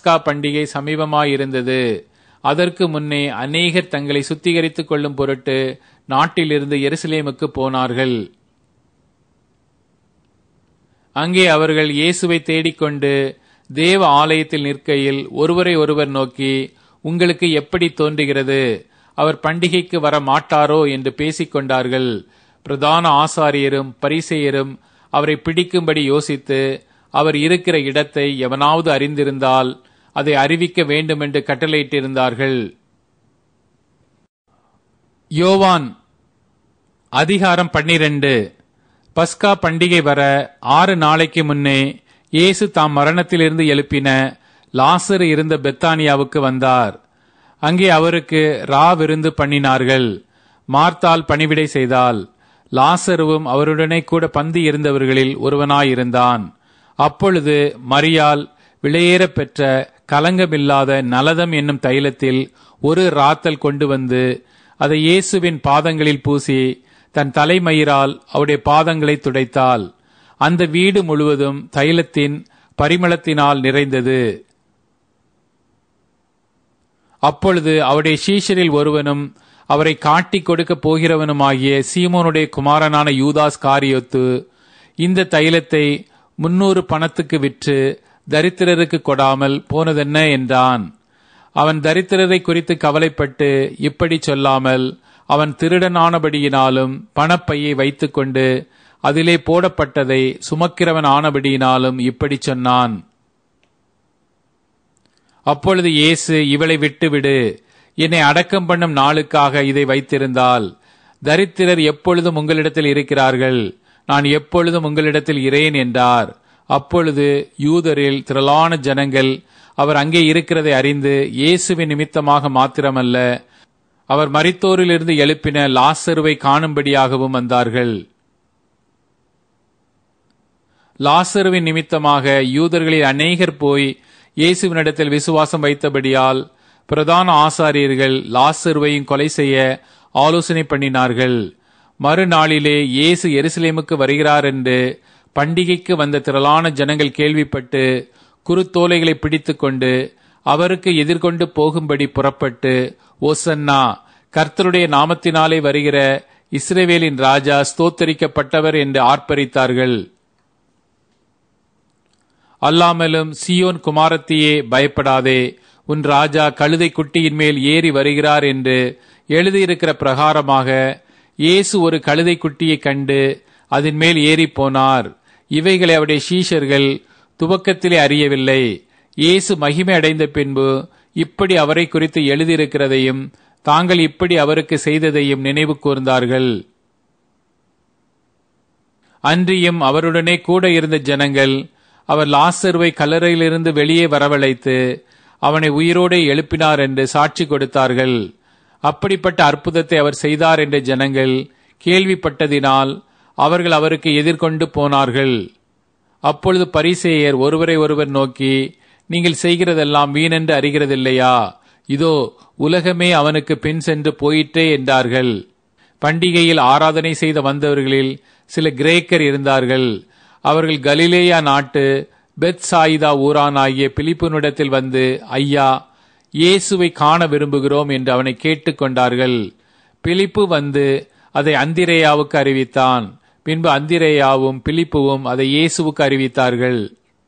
பஸ்கா பண்டிகை சமீபமாயிருந்தது அதற்கு முன்னே அநேகர் தங்களை சுத்திகரித்துக் கொள்ளும் பொருட்டு நாட்டிலிருந்து எருசலேமுக்கு போனார்கள் அங்கே அவர்கள் இயேசுவை தேடிக்கொண்டு தேவ ஆலயத்தில் நிற்கையில் ஒருவரை ஒருவர் நோக்கி உங்களுக்கு எப்படி தோன்றுகிறது அவர் பண்டிகைக்கு வர மாட்டாரோ என்று பேசிக் கொண்டார்கள் பிரதான ஆசாரியரும் பரிசெயரும் அவரை பிடிக்கும்படி யோசித்து அவர் இருக்கிற இடத்தை எவனாவது அறிந்திருந்தால் அதை அறிவிக்க வேண்டுமென்று கட்டளையிட்டிருந்தார்கள் யோவான் அதிகாரம் பன்னிரண்டு பஸ்கா பண்டிகை வர ஆறு நாளைக்கு முன்னே இயேசு தாம் மரணத்திலிருந்து எழுப்பின லாசர் இருந்த பெத்தானியாவுக்கு வந்தார் அங்கே அவருக்கு ரா விருந்து பண்ணினார்கள் மார்த்தால் பணிவிடை செய்தால் லாசருவும் அவருடனே கூட பந்தி இருந்தவர்களில் ஒருவனாயிருந்தான் அப்பொழுது மரியால் விலையேற பெற்ற கலங்கமில்லாத நலதம் என்னும் தைலத்தில் ஒரு ராத்தல் கொண்டு வந்து அதை இயேசுவின் பாதங்களில் பூசி தன் தலைமயிரால் அவருடைய பாதங்களை துடைத்தாள் அந்த வீடு முழுவதும் தைலத்தின் பரிமளத்தினால் நிறைந்தது அப்பொழுது அவருடைய சீஷரில் ஒருவனும் அவரை காட்டிக் கொடுக்க போகிறவனுமாகிய சீமோனுடைய குமாரனான யூதாஸ் காரியொத்து இந்த தைலத்தை முன்னூறு பணத்துக்கு விற்று தரித்திரருக்கு கொடாமல் போனதென்ன என்றான் அவன் தரித்திரரை குறித்து கவலைப்பட்டு இப்படி சொல்லாமல் அவன் திருடனானபடியினாலும் பணப்பையை வைத்துக்கொண்டு அதிலே போடப்பட்டதை சுமக்கிறவன் ஆனபடியினாலும் இப்படி சொன்னான் அப்பொழுது இயேசு இவளை விட்டுவிடு என்னை அடக்கம் பண்ணும் நாளுக்காக இதை வைத்திருந்தால் தரித்திரர் எப்பொழுதும் உங்களிடத்தில் இருக்கிறார்கள் நான் எப்பொழுதும் உங்களிடத்தில் இரேன் என்றார் அப்பொழுது யூதரில் திரளான ஜனங்கள் அவர் அங்கே இருக்கிறதை அறிந்து இயேசுவின் நிமித்தமாக மாத்திரமல்ல அவர் மரித்தோரிலிருந்து எழுப்பின லாசருவை காணும்படியாகவும் வந்தார்கள் லாசருவின் நிமித்தமாக யூதர்களில் அநேகர் போய் இயேசுவினிடத்தில் விசுவாசம் வைத்தபடியால் பிரதான ஆசாரியர்கள் லாசருவையும் கொலை செய்ய ஆலோசனை பண்ணினார்கள் மறுநாளிலே இயேசு எருசலேமுக்கு வருகிறார் என்று பண்டிகைக்கு வந்த திரளான ஜனங்கள் கேள்விப்பட்டு குருத்தோலைகளை பிடித்துக்கொண்டு அவருக்கு எதிர்கொண்டு போகும்படி புறப்பட்டு ஓசன்னா கர்த்தருடைய நாமத்தினாலே வருகிற இஸ்ரேவேலின் ராஜா ஸ்தோத்தரிக்கப்பட்டவர் என்று ஆர்ப்பரித்தார்கள் அல்லாமலும் சியோன் குமாரத்தியே பயப்படாதே உன் ராஜா கழுதை குட்டியின் மேல் ஏறி வருகிறார் என்று எழுதியிருக்கிற பிரகாரமாக இயேசு ஒரு கழுதை குட்டியை கண்டு அதன் மேல் ஏறி போனார் இவைகளை அவருடைய சீஷர்கள் துவக்கத்திலே அறியவில்லை இயேசு மகிமை அடைந்த பின்பு இப்படி அவரை குறித்து எழுதியிருக்கிறதையும் தாங்கள் இப்படி அவருக்கு செய்ததையும் நினைவு கூர்ந்தார்கள் அன்றியும் அவருடனே கூட இருந்த ஜனங்கள் அவர் லாசருவை கல்லறையிலிருந்து வெளியே வரவழைத்து அவனை உயிரோடே எழுப்பினார் என்று சாட்சி கொடுத்தார்கள் அப்படிப்பட்ட அற்புதத்தை அவர் செய்தார் என்ற ஜனங்கள் கேள்விப்பட்டதினால் அவர்கள் அவருக்கு எதிர்கொண்டு போனார்கள் அப்பொழுது பரிசேயர் ஒருவரை ஒருவர் நோக்கி நீங்கள் செய்கிறதெல்லாம் வீணென்று அறிகிறதில்லையா இதோ உலகமே அவனுக்கு பின் சென்று போயிற்றே என்றார்கள் பண்டிகையில் ஆராதனை செய்த வந்தவர்களில் சில கிரேக்கர் இருந்தார்கள் அவர்கள் கலிலேயா நாட்டு பெத் சாயிதா ஊரானாகிய பிலிப்புனிடத்தில் வந்து ஐயா இயேசுவை காண விரும்புகிறோம் என்று அவனை கேட்டுக்கொண்டார்கள் பிலிப்பு வந்து அதை அந்திரேயாவுக்கு அறிவித்தான் பின்பு அந்திரேயாவும் பிலிப்புவும் அதை இயேசுவுக்கு அறிவித்தார்கள்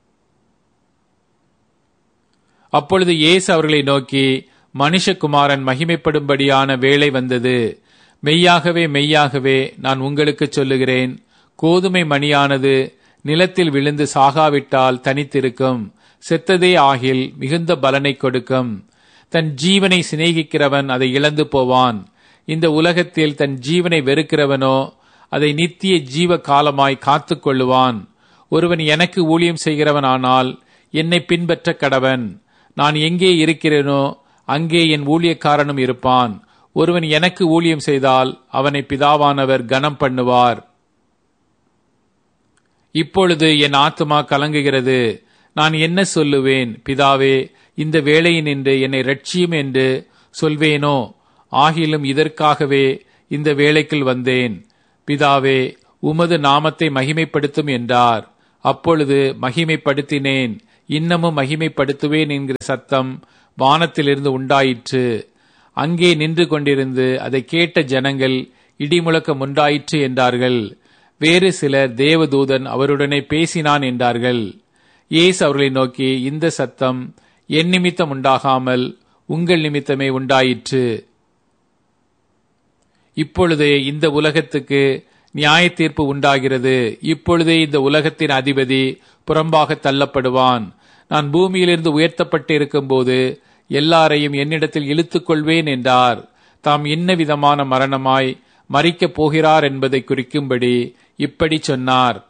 அப்பொழுது இயேசு அவர்களை நோக்கி மனுஷகுமாரன் மகிமைப்படும்படியான வேலை வந்தது மெய்யாகவே மெய்யாகவே நான் உங்களுக்கு சொல்லுகிறேன் கோதுமை மணியானது நிலத்தில் விழுந்து சாகாவிட்டால் தனித்திருக்கும் செத்ததே ஆகில் மிகுந்த பலனை கொடுக்கும் தன் ஜீவனை சிநேகிக்கிறவன் அதை இழந்து போவான் இந்த உலகத்தில் தன் ஜீவனை வெறுக்கிறவனோ அதை நித்திய ஜீவ காலமாய் காத்து கொள்ளுவான் ஒருவன் எனக்கு ஊழியம் செய்கிறவனானால் என்னை பின்பற்ற கடவன் நான் எங்கே இருக்கிறேனோ அங்கே என் ஊழியக்காரனும் இருப்பான் ஒருவன் எனக்கு ஊழியம் செய்தால் அவனை பிதாவானவர் கனம் பண்ணுவார் இப்பொழுது என் ஆத்மா கலங்குகிறது நான் என்ன சொல்லுவேன் பிதாவே இந்த வேளையினின்று என்னை ரட்சியும் என்று சொல்வேனோ ஆகிலும் இதற்காகவே இந்த வேலைக்குள் வந்தேன் பிதாவே உமது நாமத்தை மகிமைப்படுத்தும் என்றார் அப்பொழுது மகிமைப்படுத்தினேன் இன்னமும் மகிமைப்படுத்துவேன் என்கிற சத்தம் வானத்திலிருந்து உண்டாயிற்று அங்கே நின்று கொண்டிருந்து அதை கேட்ட ஜனங்கள் இடிமுழக்கம் உண்டாயிற்று என்றார்கள் வேறு சிலர் தேவதூதன் அவருடனே பேசினான் என்றார்கள் இயேசு அவர்களை நோக்கி இந்த சத்தம் என் நிமித்தம் உண்டாகாமல் உங்கள் நிமித்தமே உண்டாயிற்று இப்பொழுதே இந்த உலகத்துக்கு நியாய தீர்ப்பு உண்டாகிறது இப்பொழுதே இந்த உலகத்தின் அதிபதி புறம்பாக தள்ளப்படுவான் நான் பூமியிலிருந்து உயர்த்தப்பட்டு இருக்கும்போது எல்லாரையும் என்னிடத்தில் இழுத்துக் கொள்வேன் என்றார் தாம் என்ன விதமான மரணமாய் மறிக்கப் போகிறார் என்பதை குறிக்கும்படி இப்படி சொன்னார்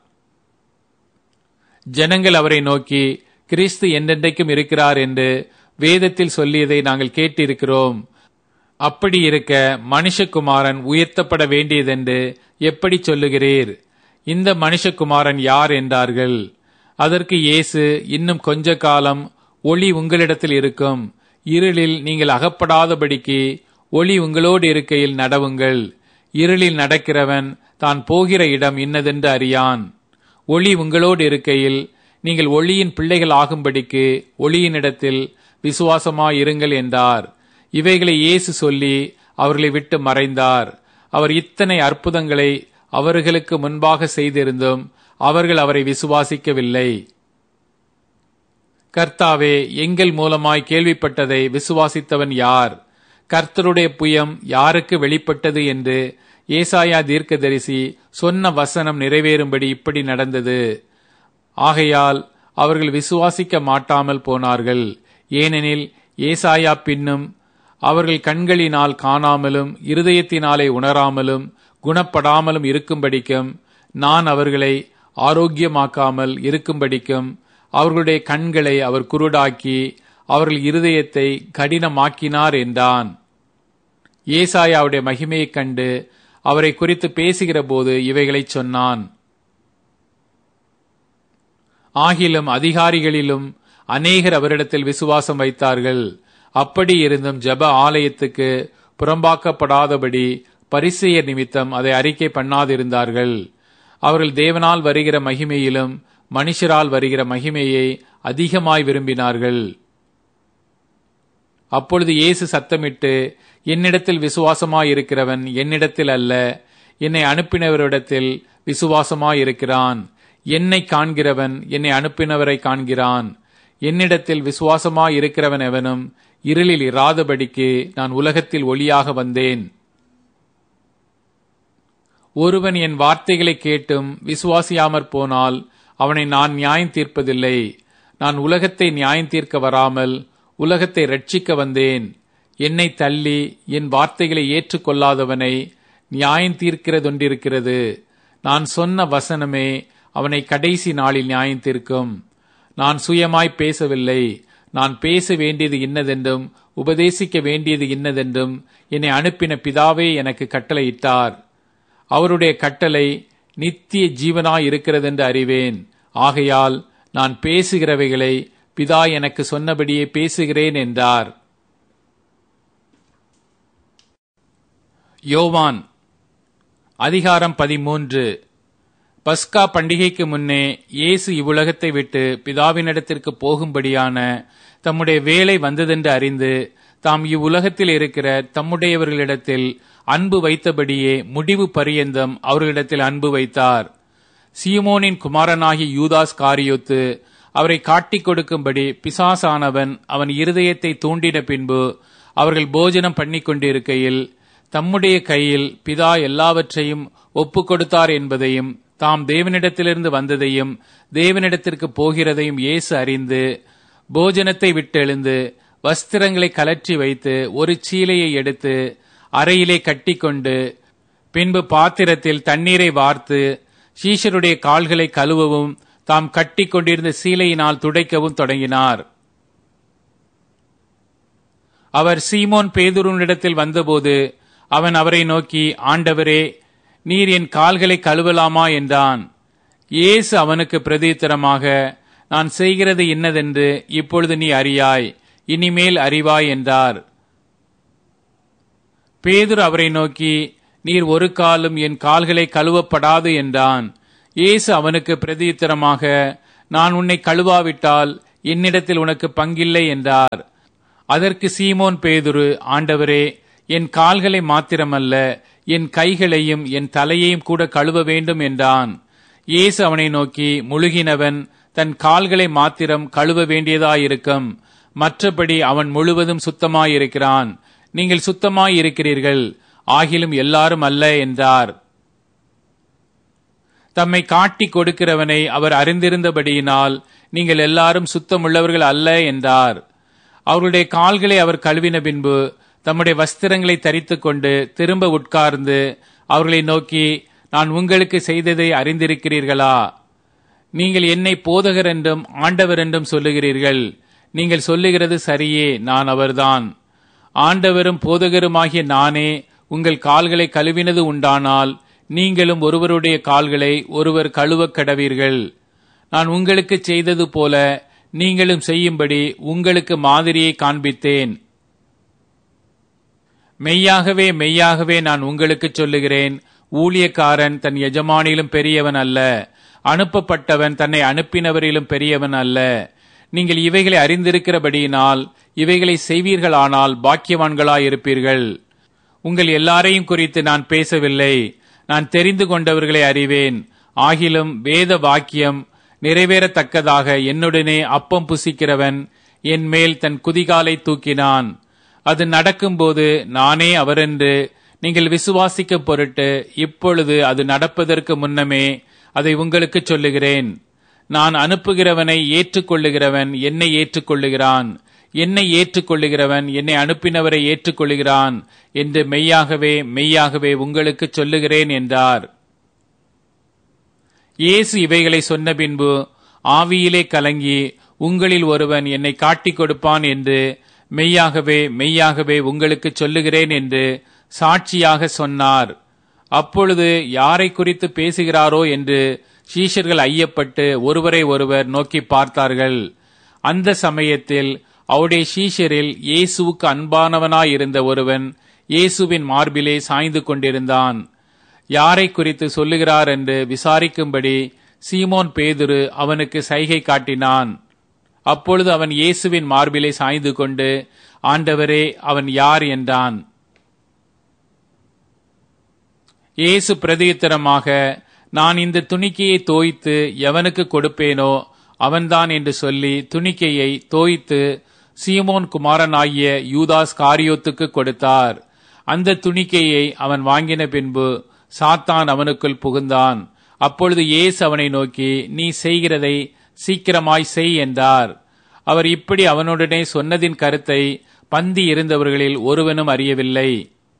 ஜனங்கள் அவரை நோக்கி கிறிஸ்து என்றென்றைக்கும் இருக்கிறார் என்று வேதத்தில் சொல்லியதை நாங்கள் கேட்டிருக்கிறோம் அப்படி இருக்க மனுஷகுமாரன் உயர்த்தப்பட வேண்டியதென்று எப்படி சொல்லுகிறீர் இந்த மனுஷகுமாரன் யார் என்றார்கள் அதற்கு இயேசு இன்னும் கொஞ்ச காலம் ஒளி உங்களிடத்தில் இருக்கும் இருளில் நீங்கள் அகப்படாதபடிக்கு ஒளி உங்களோடு இருக்கையில் நடவுங்கள் இருளில் நடக்கிறவன் தான் போகிற இடம் இன்னதென்று அறியான் ஒளி உங்களோடு இருக்கையில் நீங்கள் ஒளியின் பிள்ளைகள் ஆகும்படிக்கு ஒளியினிடத்தில் விசுவாசமாயிருங்கள் என்றார் இவைகளை இயேசு சொல்லி அவர்களை விட்டு மறைந்தார் அவர் இத்தனை அற்புதங்களை அவர்களுக்கு முன்பாக செய்திருந்தும் அவர்கள் அவரை விசுவாசிக்கவில்லை கர்த்தாவே எங்கள் மூலமாய் கேள்விப்பட்டதை விசுவாசித்தவன் யார் கர்த்தருடைய புயம் யாருக்கு வெளிப்பட்டது என்று ஏசாயா தீர்க்கதரிசி சொன்ன வசனம் நிறைவேறும்படி இப்படி நடந்தது ஆகையால் அவர்கள் விசுவாசிக்க மாட்டாமல் போனார்கள் ஏனெனில் ஏசாயா பின்னும் அவர்கள் கண்களினால் காணாமலும் இருதயத்தினாலே உணராமலும் குணப்படாமலும் இருக்கும்படிக்கும் நான் அவர்களை ஆரோக்கியமாக்காமல் இருக்கும்படிக்கும் அவர்களுடைய கண்களை அவர் குருடாக்கி அவர்கள் இருதயத்தை கடினமாக்கினார் என்றான் ஏசாயாவுடைய மகிமையைக் கண்டு அவரை குறித்து பேசுகிற போது இவைகளை சொன்னான் ஆகிலும் அதிகாரிகளிலும் அநேகர் அவரிடத்தில் விசுவாசம் வைத்தார்கள் அப்படி இருந்தும் ஜப ஆலயத்துக்கு புறம்பாக்கப்படாதபடி பரிசெயர் நிமித்தம் அதை அறிக்கை பண்ணாதிருந்தார்கள் அவர்கள் தேவனால் வருகிற மகிமையிலும் மனுஷரால் வருகிற மகிமையை அதிகமாய் விரும்பினார்கள் அப்பொழுது இயேசு சத்தமிட்டு என்னிடத்தில் விசுவாசமாயிருக்கிறவன் என்னிடத்தில் அல்ல என்னை அனுப்பினவரிடத்தில் விசுவாசமாயிருக்கிறான் என்னை காண்கிறவன் என்னை அனுப்பினவரை காண்கிறான் என்னிடத்தில் விசுவாசமாயிருக்கிறவன் எவனும் இருளில் இராதபடிக்கு நான் உலகத்தில் ஒளியாக வந்தேன் ஒருவன் என் வார்த்தைகளை கேட்டும் விசுவாசியாமற் போனால் அவனை நான் நியாயம் தீர்ப்பதில்லை நான் உலகத்தை நியாயம் தீர்க்க வராமல் உலகத்தை ரட்சிக்க வந்தேன் என்னை தள்ளி என் வார்த்தைகளை ஏற்றுக்கொள்ளாதவனை நியாயம் தீர்க்கிறதொன்றிருக்கிறது நான் சொன்ன வசனமே அவனை கடைசி நாளில் நியாயம் தீர்க்கும் நான் சுயமாய் பேசவில்லை நான் பேச வேண்டியது இன்னதென்றும் உபதேசிக்க வேண்டியது இன்னதென்றும் என்னை அனுப்பின பிதாவே எனக்கு கட்டளையிட்டார் அவருடைய கட்டளை நித்திய ஜீவனாய் இருக்கிறதென்று அறிவேன் ஆகையால் நான் பேசுகிறவைகளை பிதா எனக்கு சொன்னபடியே பேசுகிறேன் என்றார் யோவான் அதிகாரம் பதிமூன்று பஸ்கா பண்டிகைக்கு முன்னே இயேசு இவ்வுலகத்தை விட்டு பிதாவினிடத்திற்கு போகும்படியான தம்முடைய வேலை வந்ததென்று அறிந்து தாம் இவ்வுலகத்தில் இருக்கிற தம்முடையவர்களிடத்தில் அன்பு வைத்தபடியே முடிவு பரியந்தம் அவர்களிடத்தில் அன்பு வைத்தார் சீமோனின் குமாரனாகி யூதாஸ் காரியோத்து அவரை காட்டிக் கொடுக்கும்படி பிசாசானவன் அவன் இருதயத்தை தூண்டின பின்பு அவர்கள் போஜனம் பண்ணி கொண்டிருக்கையில் தம்முடைய கையில் பிதா எல்லாவற்றையும் ஒப்பு கொடுத்தார் என்பதையும் தாம் தேவனிடத்திலிருந்து வந்ததையும் தேவனிடத்திற்கு போகிறதையும் இயேசு அறிந்து போஜனத்தை விட்டெழுந்து வஸ்திரங்களை கலற்றி வைத்து ஒரு சீலையை எடுத்து அறையிலே கட்டிக்கொண்டு பின்பு பாத்திரத்தில் தண்ணீரை வார்த்து சீஷருடைய கால்களை கழுவவும் தாம் கட்டி கொண்டிருந்த சீலையினால் துடைக்கவும் தொடங்கினார் அவர் சீமோன் பேதுருனிடத்தில் வந்தபோது அவன் அவரை நோக்கி ஆண்டவரே நீர் என் கால்களை கழுவலாமா என்றான் இயேசு அவனுக்கு பிரதித்திரமாக நான் செய்கிறது இன்னதென்று இப்பொழுது நீ அறியாய் இனிமேல் அறிவாய் என்றார் பேதுரு அவரை நோக்கி நீர் ஒரு காலும் என் கால்களை கழுவப்படாது என்றான் இயேசு அவனுக்கு பிரதித்திரமாக நான் உன்னை கழுவாவிட்டால் என்னிடத்தில் உனக்கு பங்கில்லை என்றார் அதற்கு சீமோன் பேதுரு ஆண்டவரே என் கால்களை மாத்திரமல்ல என் கைகளையும் என் தலையையும் கூட கழுவ வேண்டும் என்றான் இயேசு அவனை நோக்கி முழுகினவன் தன் கால்களை மாத்திரம் கழுவ வேண்டியதாயிருக்கும் மற்றபடி அவன் முழுவதும் சுத்தமாயிருக்கிறான் நீங்கள் சுத்தமாயிருக்கிறீர்கள் ஆகிலும் எல்லாரும் அல்ல என்றார் தம்மை காட்டிக் கொடுக்கிறவனை அவர் அறிந்திருந்தபடியினால் நீங்கள் எல்லாரும் சுத்தமுள்ளவர்கள் அல்ல என்றார் அவருடைய கால்களை அவர் கழுவின பின்பு தம்முடைய வஸ்திரங்களை தரித்துக் கொண்டு திரும்ப உட்கார்ந்து அவர்களை நோக்கி நான் உங்களுக்கு செய்ததை அறிந்திருக்கிறீர்களா நீங்கள் என்னை போதகர் என்றும் ஆண்டவர் என்றும் சொல்லுகிறீர்கள் நீங்கள் சொல்லுகிறது சரியே நான் அவர்தான் ஆண்டவரும் போதகருமாகிய நானே உங்கள் கால்களை கழுவினது உண்டானால் நீங்களும் ஒருவருடைய கால்களை ஒருவர் கழுவக் கடவீர்கள் நான் உங்களுக்கு செய்தது போல நீங்களும் செய்யும்படி உங்களுக்கு மாதிரியை காண்பித்தேன் மெய்யாகவே மெய்யாகவே நான் உங்களுக்கு சொல்லுகிறேன் ஊழியக்காரன் தன் எஜமானிலும் பெரியவன் அல்ல அனுப்பப்பட்டவன் தன்னை அனுப்பினவரிலும் பெரியவன் அல்ல நீங்கள் இவைகளை அறிந்திருக்கிறபடியினால் இவைகளை செய்வீர்களானால் பாக்கியவான்களாயிருப்பீர்கள் உங்கள் எல்லாரையும் குறித்து நான் பேசவில்லை நான் தெரிந்து கொண்டவர்களை அறிவேன் ஆகிலும் வேத வாக்கியம் நிறைவேறத்தக்கதாக என்னுடனே அப்பம் புசிக்கிறவன் என் மேல் தன் குதிகாலை தூக்கினான் அது நடக்கும்போது நானே அவரென்று நீங்கள் விசுவாசிக்க பொருட்டு இப்பொழுது அது நடப்பதற்கு முன்னமே அதை உங்களுக்கு சொல்லுகிறேன் நான் அனுப்புகிறவனை ஏற்றுக்கொள்ளுகிறவன் என்னை ஏற்றுக்கொள்ளுகிறான் என்னை ஏற்றுக்கொள்ளுகிறவன் என்னை அனுப்பினவரை ஏற்றுக்கொள்ளுகிறான் என்று மெய்யாகவே மெய்யாகவே உங்களுக்கு சொல்லுகிறேன் என்றார் இயேசு இவைகளை சொன்ன பின்பு ஆவியிலே கலங்கி உங்களில் ஒருவன் என்னை காட்டிக் கொடுப்பான் என்று மெய்யாகவே மெய்யாகவே உங்களுக்கு சொல்லுகிறேன் என்று சாட்சியாக சொன்னார் அப்பொழுது யாரை குறித்து பேசுகிறாரோ என்று சீஷர்கள் ஐயப்பட்டு ஒருவரை ஒருவர் நோக்கி பார்த்தார்கள் அந்த சமயத்தில் அவருடைய சீஷரில் இயேசுவுக்கு அன்பானவனாயிருந்த ஒருவன் இயேசுவின் மார்பிலே சாய்ந்து கொண்டிருந்தான் யாரை குறித்து சொல்லுகிறார் என்று விசாரிக்கும்படி சீமோன் பேதுரு அவனுக்கு சைகை காட்டினான் அப்பொழுது அவன் இயேசுவின் மார்பிலே சாய்ந்து கொண்டு ஆண்டவரே அவன் யார் என்றான் இயேசு பிரதியுத்தரமாக நான் இந்த துணிக்கையை தோய்த்து எவனுக்கு கொடுப்பேனோ அவன்தான் என்று சொல்லி துணிக்கையை தோய்த்து சீமோன் குமாரனாகிய யூதாஸ் காரியோத்துக்கு கொடுத்தார் அந்த துணிக்கையை அவன் வாங்கின பின்பு சாத்தான் அவனுக்குள் புகுந்தான் அப்பொழுது இயேசு அவனை நோக்கி நீ செய்கிறதை சீக்கிரமாய் செய் என்றார் அவர் இப்படி அவனுடனே சொன்னதின் கருத்தை பந்தி இருந்தவர்களில் ஒருவனும் அறியவில்லை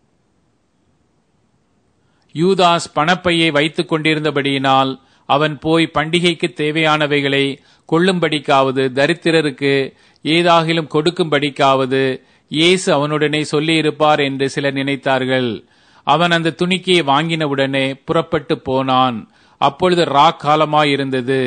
யூதாஸ் பணப்பையை வைத்துக் கொண்டிருந்தபடியினால் அவன் போய் பண்டிகைக்கு தேவையானவைகளை கொள்ளும்படிக்காவது தரித்திரருக்கு ஏதாகிலும் கொடுக்கும்படிக்காவது இயேசு அவனுடனே சொல்லியிருப்பார் என்று சிலர் நினைத்தார்கள் அவன் அந்த துணிக்கையை வாங்கினவுடனே புறப்பட்டு போனான் அப்பொழுது ரா காலமாயிருந்தது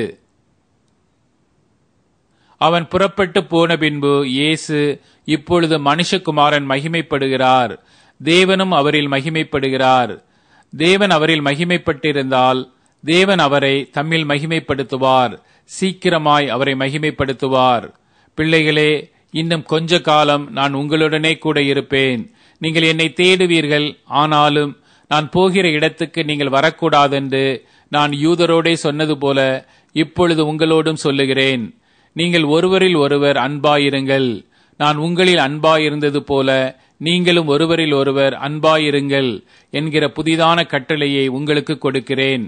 அவன் புறப்பட்டு போன பின்பு இயேசு இப்பொழுது மனுஷகுமாரன் மகிமைப்படுகிறார் தேவனும் அவரில் மகிமைப்படுகிறார் தேவன் அவரில் மகிமைப்பட்டிருந்தால் தேவன் அவரை தம்மில் மகிமைப்படுத்துவார் சீக்கிரமாய் அவரை மகிமைப்படுத்துவார் பிள்ளைகளே இன்னும் கொஞ்ச காலம் நான் உங்களுடனே கூட இருப்பேன் நீங்கள் என்னை தேடுவீர்கள் ஆனாலும் நான் போகிற இடத்துக்கு நீங்கள் வரக்கூடாதென்று நான் யூதரோடே சொன்னது போல இப்பொழுது உங்களோடும் சொல்லுகிறேன் நீங்கள் ஒருவரில் ஒருவர் அன்பாயிருங்கள் நான் உங்களில் அன்பாயிருந்தது போல நீங்களும் ஒருவரில் ஒருவர் அன்பாயிருங்கள் என்கிற புதிதான கட்டளையை உங்களுக்கு கொடுக்கிறேன்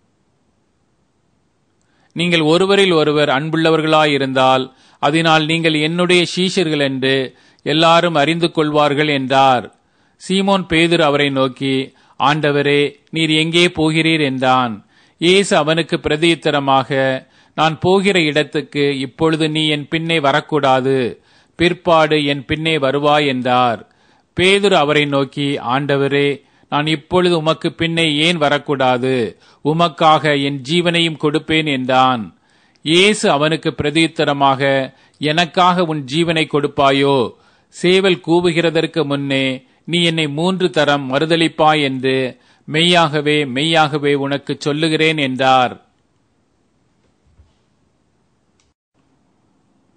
நீங்கள் ஒருவரில் ஒருவர் அன்புள்ளவர்களாயிருந்தால் அதனால் நீங்கள் என்னுடைய சீஷர்கள் என்று எல்லாரும் அறிந்து கொள்வார்கள் என்றார் சீமோன் பேதுரு அவரை நோக்கி ஆண்டவரே நீர் எங்கே போகிறீர் என்றான் இயேசு அவனுக்கு பிரதியுத்தரமாக நான் போகிற இடத்துக்கு இப்பொழுது நீ என் பின்னே வரக்கூடாது பிற்பாடு என் பின்னே வருவாய் என்றார் பேதுரு அவரை நோக்கி ஆண்டவரே நான் இப்பொழுது உமக்கு பின்னே ஏன் வரக்கூடாது உமக்காக என் ஜீவனையும் கொடுப்பேன் என்றான் இயேசு அவனுக்கு பிரதியுத்தரமாக எனக்காக உன் ஜீவனை கொடுப்பாயோ சேவல் கூவுகிறதற்கு முன்னே நீ என்னை மூன்று தரம் மறுதளிப்பாய் என்று மெய்யாகவே மெய்யாகவே உனக்கு சொல்லுகிறேன் என்றார்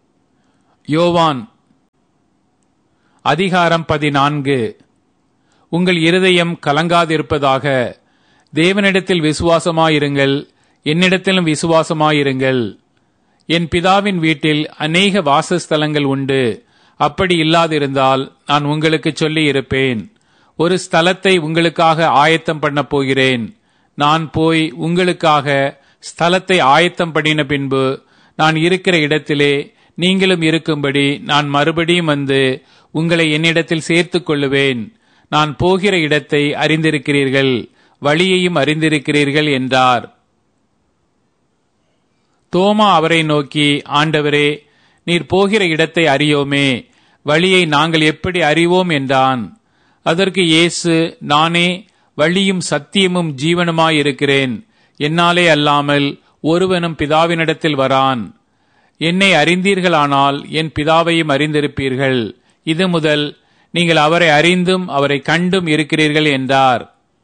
யோவான் அதிகாரம் பதினான்கு உங்கள் இருதயம் கலங்காதிருப்பதாக தேவனிடத்தில் விசுவாசமாயிருங்கள் என்னிடத்திலும் விசுவாசமாயிருங்கள் என் பிதாவின் வீட்டில் அநேக வாசஸ்தலங்கள் உண்டு அப்படி இல்லாதிருந்தால் நான் உங்களுக்கு சொல்லி இருப்பேன் ஒரு ஸ்தலத்தை உங்களுக்காக ஆயத்தம் பண்ண போகிறேன் நான் போய் உங்களுக்காக ஸ்தலத்தை ஆயத்தம் பண்ணின பின்பு நான் இருக்கிற இடத்திலே நீங்களும் இருக்கும்படி நான் மறுபடியும் வந்து உங்களை என்னிடத்தில் சேர்த்துக் கொள்ளுவேன் நான் போகிற இடத்தை அறிந்திருக்கிறீர்கள் வழியையும் அறிந்திருக்கிறீர்கள் என்றார் தோமா அவரை நோக்கி ஆண்டவரே நீர் போகிற இடத்தை அறியோமே வழியை நாங்கள் எப்படி அறிவோம் என்றான் அதற்கு இயேசு நானே வழியும் சத்தியமும் ஜீவனுமாயிருக்கிறேன் என்னாலே அல்லாமல் ஒருவனும் பிதாவினிடத்தில் வரான் என்னை அறிந்தீர்களானால் என் பிதாவையும் அறிந்திருப்பீர்கள் இது முதல் நீங்கள் அவரை அறிந்தும் அவரை கண்டும் இருக்கிறீர்கள் என்றார்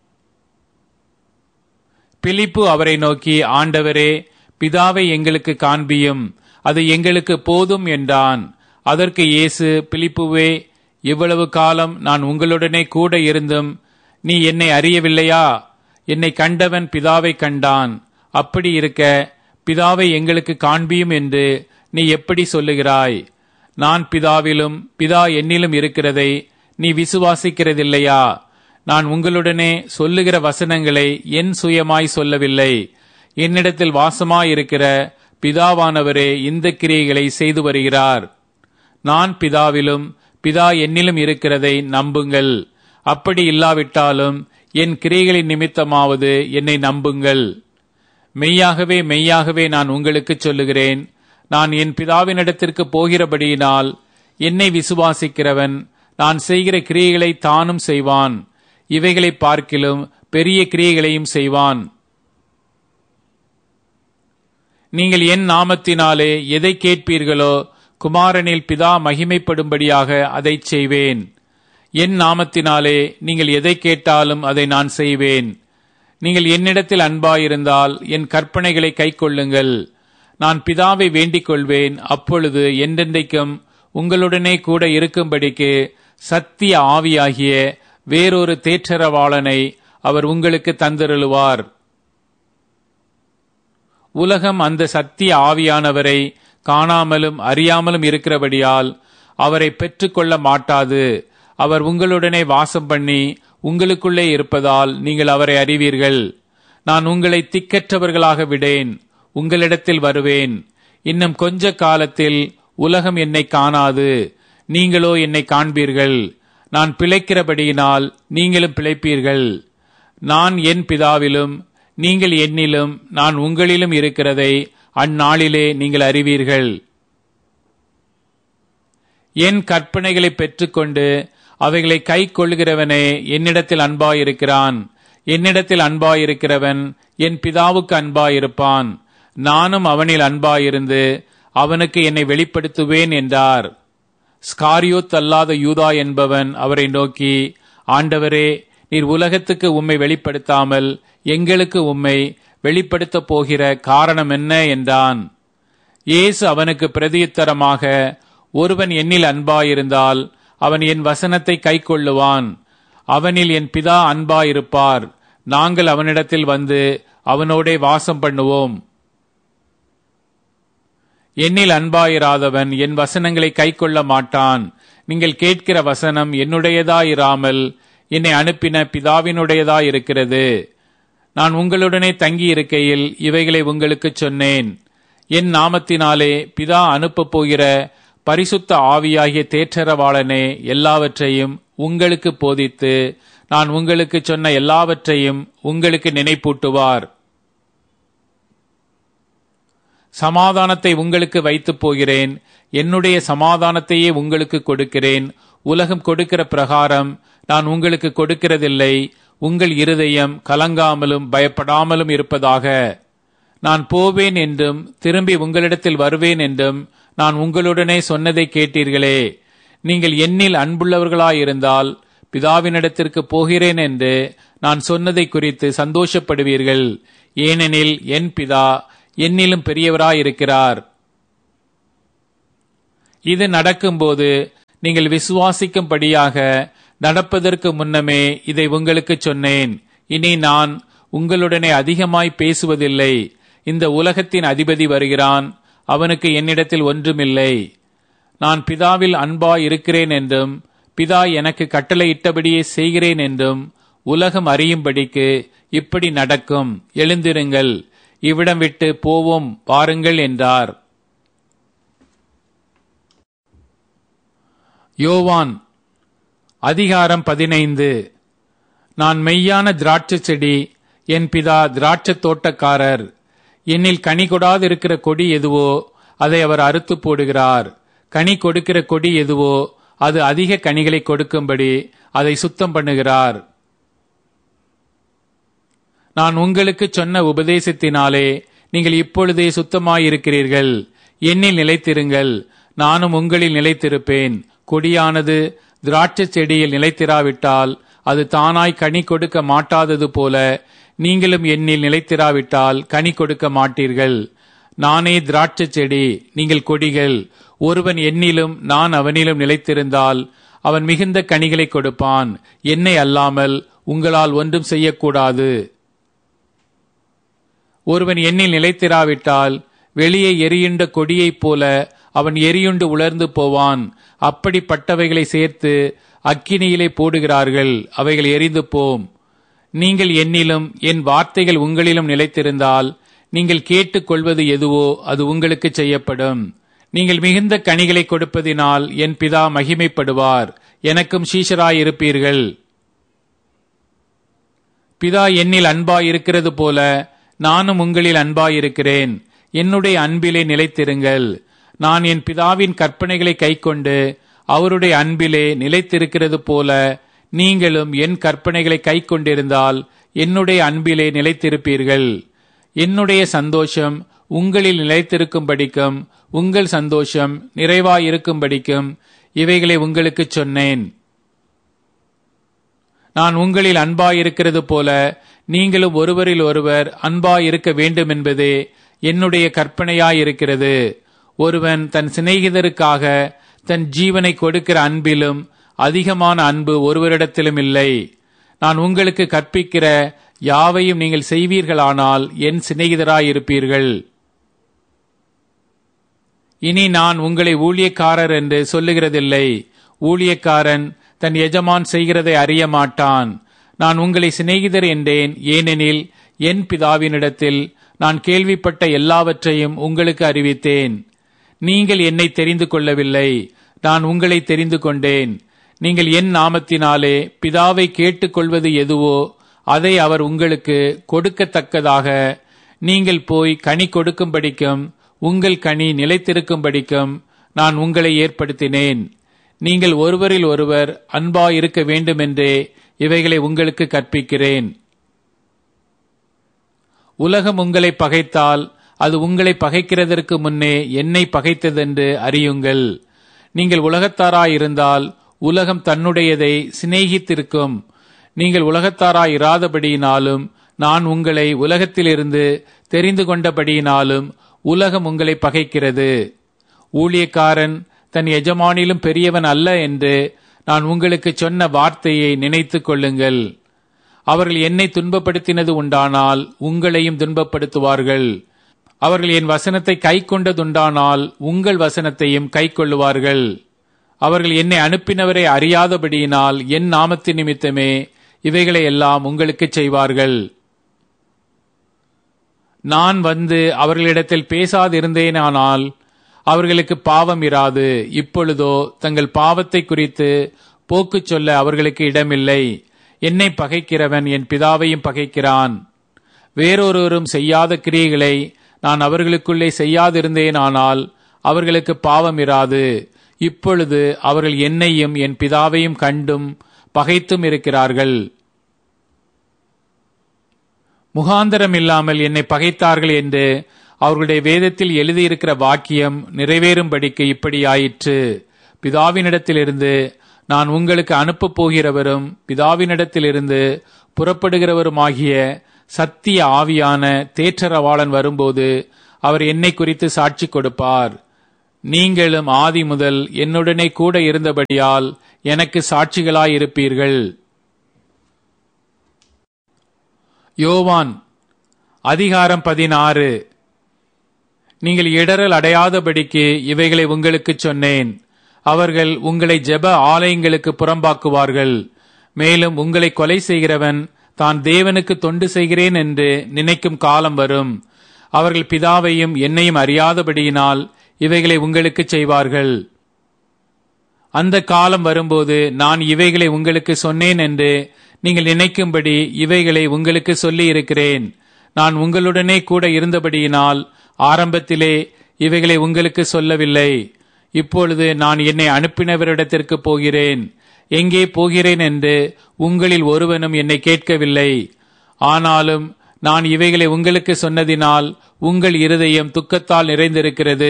பிலிப்பு அவரை நோக்கி ஆண்டவரே பிதாவை எங்களுக்கு காண்பியும் அது எங்களுக்கு போதும் என்றான் அதற்கு இயேசு பிலிப்புவே இவ்வளவு காலம் நான் உங்களுடனே கூட இருந்தும் நீ என்னை அறியவில்லையா என்னை கண்டவன் பிதாவை கண்டான் அப்படி இருக்க பிதாவை எங்களுக்கு காண்பியும் என்று நீ எப்படி சொல்லுகிறாய் நான் பிதாவிலும் பிதா என்னிலும் இருக்கிறதை நீ விசுவாசிக்கிறதில்லையா நான் உங்களுடனே சொல்லுகிற வசனங்களை என் சுயமாய் சொல்லவில்லை என்னிடத்தில் வாசமாயிருக்கிற பிதாவானவரே இந்த கிரியைகளை செய்து வருகிறார் நான் பிதாவிலும் பிதா என்னிலும் இருக்கிறதை நம்புங்கள் அப்படி இல்லாவிட்டாலும் என் கிரியைகளின் நிமித்தமாவது என்னை நம்புங்கள் மெய்யாகவே மெய்யாகவே நான் உங்களுக்கு சொல்லுகிறேன் நான் என் பிதாவினிடத்திற்கு போகிறபடியினால் என்னை விசுவாசிக்கிறவன் நான் செய்கிற கிரியைகளை தானும் செய்வான் இவைகளை பார்க்கிலும் பெரிய கிரியைகளையும் செய்வான் நீங்கள் என் நாமத்தினாலே எதை கேட்பீர்களோ குமாரனில் பிதா மகிமைப்படும்படியாக அதை செய்வேன் என் நாமத்தினாலே நீங்கள் எதை கேட்டாலும் அதை நான் செய்வேன் நீங்கள் என்னிடத்தில் அன்பாயிருந்தால் என் கற்பனைகளை கைக்கொள்ளுங்கள் நான் பிதாவை வேண்டிக் கொள்வேன் அப்பொழுது என்றென்றைக்கும் உங்களுடனே கூட இருக்கும்படிக்கு சத்திய ஆவியாகிய வேறொரு தேற்றரவாளனை அவர் உங்களுக்கு தந்திருளுவார் உலகம் அந்த சத்திய ஆவியானவரை காணாமலும் அறியாமலும் இருக்கிறபடியால் அவரை பெற்றுக்கொள்ள மாட்டாது அவர் உங்களுடனே வாசம் பண்ணி உங்களுக்குள்ளே இருப்பதால் நீங்கள் அவரை அறிவீர்கள் நான் உங்களை திக்கற்றவர்களாக விடேன் உங்களிடத்தில் வருவேன் இன்னும் கொஞ்ச காலத்தில் உலகம் என்னை காணாது நீங்களோ என்னை காண்பீர்கள் நான் பிழைக்கிறபடியினால் நீங்களும் பிழைப்பீர்கள் நான் என் பிதாவிலும் நீங்கள் என்னிலும் நான் உங்களிலும் இருக்கிறதை அந்நாளிலே நீங்கள் அறிவீர்கள் என் கற்பனைகளை பெற்றுக்கொண்டு அவைகளை கை கொள்கிறவனே என்னிடத்தில் அன்பாயிருக்கிறான் என்னிடத்தில் அன்பாயிருக்கிறவன் என் பிதாவுக்கு அன்பாயிருப்பான் நானும் அவனில் அன்பாயிருந்து அவனுக்கு என்னை வெளிப்படுத்துவேன் என்றார் ஸ்காரியோத் அல்லாத யூதா என்பவன் அவரை நோக்கி ஆண்டவரே நீர் உலகத்துக்கு உம்மை வெளிப்படுத்தாமல் எங்களுக்கு உம்மை வெளிப்படுத்தப் போகிற காரணம் என்ன என்றான் இயேசு அவனுக்கு பிரதியுத்தரமாக ஒருவன் என்னில் அன்பாயிருந்தால் அவன் என் வசனத்தை கைக்கொள்ளுவான் அவனில் என் பிதா அன்பாயிருப்பார் நாங்கள் அவனிடத்தில் வந்து அவனோடே வாசம் பண்ணுவோம் என்னில் அன்பாயிராதவன் என் வசனங்களை கைக்கொள்ள மாட்டான் நீங்கள் கேட்கிற வசனம் என்னுடையதாயிராமல் என்னை அனுப்பின பிதாவினுடையதாயிருக்கிறது நான் உங்களுடனே தங்கி இருக்கையில் இவைகளை உங்களுக்கு சொன்னேன் என் நாமத்தினாலே பிதா அனுப்பப் போகிற பரிசுத்த ஆவியாகிய தேற்றரவாளனே எல்லாவற்றையும் உங்களுக்கு போதித்து நான் உங்களுக்கு சொன்ன எல்லாவற்றையும் உங்களுக்கு நினைப்பூட்டுவார் சமாதானத்தை உங்களுக்கு வைத்துப் போகிறேன் என்னுடைய சமாதானத்தையே உங்களுக்கு கொடுக்கிறேன் உலகம் கொடுக்கிற பிரகாரம் நான் உங்களுக்கு கொடுக்கிறதில்லை உங்கள் இருதயம் கலங்காமலும் பயப்படாமலும் இருப்பதாக நான் போவேன் என்றும் திரும்பி உங்களிடத்தில் வருவேன் என்றும் நான் உங்களுடனே சொன்னதை கேட்டீர்களே நீங்கள் என்னில் அன்புள்ளவர்களாயிருந்தால் பிதாவினிடத்திற்கு போகிறேன் என்று நான் சொன்னதை குறித்து சந்தோஷப்படுவீர்கள் ஏனெனில் என் பிதா என்னிலும் பெரியவராயிருக்கிறார் இது நடக்கும்போது நீங்கள் விசுவாசிக்கும்படியாக நடப்பதற்கு முன்னமே இதை உங்களுக்கு சொன்னேன் இனி நான் உங்களுடனே அதிகமாய் பேசுவதில்லை இந்த உலகத்தின் அதிபதி வருகிறான் அவனுக்கு என்னிடத்தில் ஒன்றுமில்லை நான் பிதாவில் அன்பாய் இருக்கிறேன் என்றும் பிதா எனக்கு கட்டளையிட்டபடியே செய்கிறேன் என்றும் உலகம் அறியும்படிக்கு இப்படி நடக்கும் எழுந்திருங்கள் இவ்விடம் விட்டு போவோம் பாருங்கள் என்றார் யோவான் அதிகாரம் பதினைந்து நான் மெய்யான திராட்சை செடி என் பிதா திராட்சை தோட்டக்காரர் என்னில் கனி கொடாதிருக்கிற கொடி எதுவோ அதை அவர் அறுத்து போடுகிறார் கனி கொடுக்கிற கொடி எதுவோ அது அதிக கனிகளை கொடுக்கும்படி அதை சுத்தம் பண்ணுகிறார் நான் உங்களுக்கு சொன்ன உபதேசத்தினாலே நீங்கள் இப்பொழுதே சுத்தமாயிருக்கிறீர்கள் என்னில் நிலைத்திருங்கள் நானும் உங்களில் நிலைத்திருப்பேன் கொடியானது திராட்சை செடியில் நிலைத்திராவிட்டால் அது தானாய் கனி கொடுக்க மாட்டாதது போல நீங்களும் என்னில் நிலைத்திராவிட்டால் கனி கொடுக்க மாட்டீர்கள் நானே திராட்சை செடி நீங்கள் கொடிகள் ஒருவன் என்னிலும் நான் அவனிலும் நிலைத்திருந்தால் அவன் மிகுந்த கனிகளை கொடுப்பான் என்னை அல்லாமல் உங்களால் ஒன்றும் செய்யக்கூடாது ஒருவன் எண்ணில் நிலைத்திராவிட்டால் வெளியே எரியுண்ட கொடியைப் போல அவன் எரியுண்டு உலர்ந்து போவான் அப்படிப்பட்டவைகளை சேர்த்து அக்கினியிலே போடுகிறார்கள் அவைகள் எரிந்து போம் நீங்கள் என்னிலும் என் வார்த்தைகள் உங்களிலும் நிலைத்திருந்தால் நீங்கள் கேட்டுக்கொள்வது எதுவோ அது உங்களுக்கு செய்யப்படும் நீங்கள் மிகுந்த கனிகளை கொடுப்பதினால் என் பிதா மகிமைப்படுவார் எனக்கும் சீஷராயிருப்பீர்கள் பிதா என்னில் அன்பாயிருக்கிறது போல நானும் உங்களில் அன்பாயிருக்கிறேன் என்னுடைய அன்பிலே நிலைத்திருங்கள் நான் என் பிதாவின் கற்பனைகளை கைக்கொண்டு அவருடைய அன்பிலே நிலைத்திருக்கிறது போல நீங்களும் என் கற்பனைகளை கைக்கொண்டிருந்தால் என்னுடைய அன்பிலே நிலைத்திருப்பீர்கள் என்னுடைய சந்தோஷம் உங்களில் நிலைத்திருக்கும்படிக்கும் உங்கள் சந்தோஷம் நிறைவாயிருக்கும்படிக்கும் இவைகளை உங்களுக்கு சொன்னேன் நான் உங்களில் அன்பாயிருக்கிறது போல நீங்களும் ஒருவரில் ஒருவர் அன்பாயிருக்க வேண்டும் என்பதே என்னுடைய கற்பனையாயிருக்கிறது ஒருவன் தன் சிநேகிதருக்காக தன் ஜீவனை கொடுக்கிற அன்பிலும் அதிகமான அன்பு ஒருவரிடத்திலும் இல்லை நான் உங்களுக்கு கற்பிக்கிற யாவையும் நீங்கள் செய்வீர்களானால் என் சிநேகிதராயிருப்பீர்கள் இனி நான் உங்களை ஊழியக்காரர் என்று சொல்லுகிறதில்லை ஊழியக்காரன் தன் எஜமான் செய்கிறதை அறிய மாட்டான் நான் உங்களை சிநேகிதர் என்றேன் ஏனெனில் என் பிதாவினிடத்தில் நான் கேள்விப்பட்ட எல்லாவற்றையும் உங்களுக்கு அறிவித்தேன் நீங்கள் என்னை தெரிந்து கொள்ளவில்லை நான் உங்களை தெரிந்து கொண்டேன் நீங்கள் என் நாமத்தினாலே பிதாவை கேட்டுக்கொள்வது எதுவோ அதை அவர் உங்களுக்கு கொடுக்கத்தக்கதாக நீங்கள் போய் கனி கொடுக்கும்படிக்கும் உங்கள் கனி நிலைத்திருக்கும்படிக்கும் நான் உங்களை ஏற்படுத்தினேன் நீங்கள் ஒருவரில் ஒருவர் அன்பாயிருக்க வேண்டுமென்றே இவைகளை உங்களுக்கு கற்பிக்கிறேன் உலகம் உங்களை பகைத்தால் அது உங்களை பகைக்கிறதற்கு முன்னே என்னை பகைத்ததென்று அறியுங்கள் நீங்கள் உலகத்தாராயிருந்தால் உலகம் தன்னுடையதை சிநேகித்திருக்கும் நீங்கள் உலகத்தாராயிராதபடியினாலும் நான் உங்களை உலகத்திலிருந்து தெரிந்து கொண்டபடியினாலும் உலகம் உங்களை பகைக்கிறது ஊழியக்காரன் தன் எஜமானிலும் பெரியவன் அல்ல என்று நான் உங்களுக்கு சொன்ன வார்த்தையை நினைத்துக் கொள்ளுங்கள் அவர்கள் என்னை துன்பப்படுத்தினது உண்டானால் உங்களையும் துன்பப்படுத்துவார்கள் அவர்கள் என் வசனத்தை கை கொண்டதுண்டானால் உங்கள் வசனத்தையும் கை கொள்ளுவார்கள் அவர்கள் என்னை அனுப்பினவரை அறியாதபடியினால் என் நாமத்து நிமித்தமே இவைகளை எல்லாம் உங்களுக்கு செய்வார்கள் நான் வந்து அவர்களிடத்தில் பேசாதிருந்தேனானால் அவர்களுக்கு பாவம் இராது இப்பொழுதோ தங்கள் பாவத்தை குறித்து போக்கு சொல்ல அவர்களுக்கு இடமில்லை என்னை பகைக்கிறவன் என் பிதாவையும் பகைக்கிறான் வேறொருவரும் செய்யாத கிரியைகளை நான் அவர்களுக்குள்ளே செய்யாதிருந்தேனானால் அவர்களுக்கு பாவம் இராது இப்பொழுது அவர்கள் என்னையும் என் பிதாவையும் கண்டும் பகைத்தும் இருக்கிறார்கள் முகாந்தரம் இல்லாமல் என்னை பகைத்தார்கள் என்று அவர்களுடைய வேதத்தில் எழுதியிருக்கிற வாக்கியம் நிறைவேறும்படிக்கு இப்படி ஆயிற்று பிதாவினிடத்திலிருந்து நான் உங்களுக்கு அனுப்பப் போகிறவரும் பிதாவினிடத்திலிருந்து புறப்படுகிறவருமாகிய சத்திய ஆவியான தேற்றரவாளன் வரும்போது அவர் என்னை குறித்து சாட்சி கொடுப்பார் நீங்களும் ஆதி முதல் என்னுடனே கூட இருந்தபடியால் எனக்கு சாட்சிகளாயிருப்பீர்கள் யோவான் அதிகாரம் பதினாறு நீங்கள் இடரல் அடையாதபடிக்கு இவைகளை உங்களுக்கு சொன்னேன் அவர்கள் உங்களை ஜெப ஆலயங்களுக்கு புறம்பாக்குவார்கள் மேலும் உங்களை கொலை செய்கிறவன் தான் தேவனுக்கு தொண்டு செய்கிறேன் என்று நினைக்கும் காலம் வரும் அவர்கள் பிதாவையும் என்னையும் அறியாதபடியினால் இவைகளை உங்களுக்கு செய்வார்கள் அந்த காலம் வரும்போது நான் இவைகளை உங்களுக்கு சொன்னேன் என்று நீங்கள் நினைக்கும்படி இவைகளை உங்களுக்கு சொல்லி இருக்கிறேன் நான் உங்களுடனே கூட இருந்தபடியினால் ஆரம்பத்திலே இவைகளை உங்களுக்கு சொல்லவில்லை இப்பொழுது நான் என்னை அனுப்பினவரிடத்திற்கு போகிறேன் எங்கே போகிறேன் என்று உங்களில் ஒருவனும் என்னை கேட்கவில்லை ஆனாலும் நான் இவைகளை உங்களுக்கு சொன்னதினால் உங்கள் இருதயம் துக்கத்தால் நிறைந்திருக்கிறது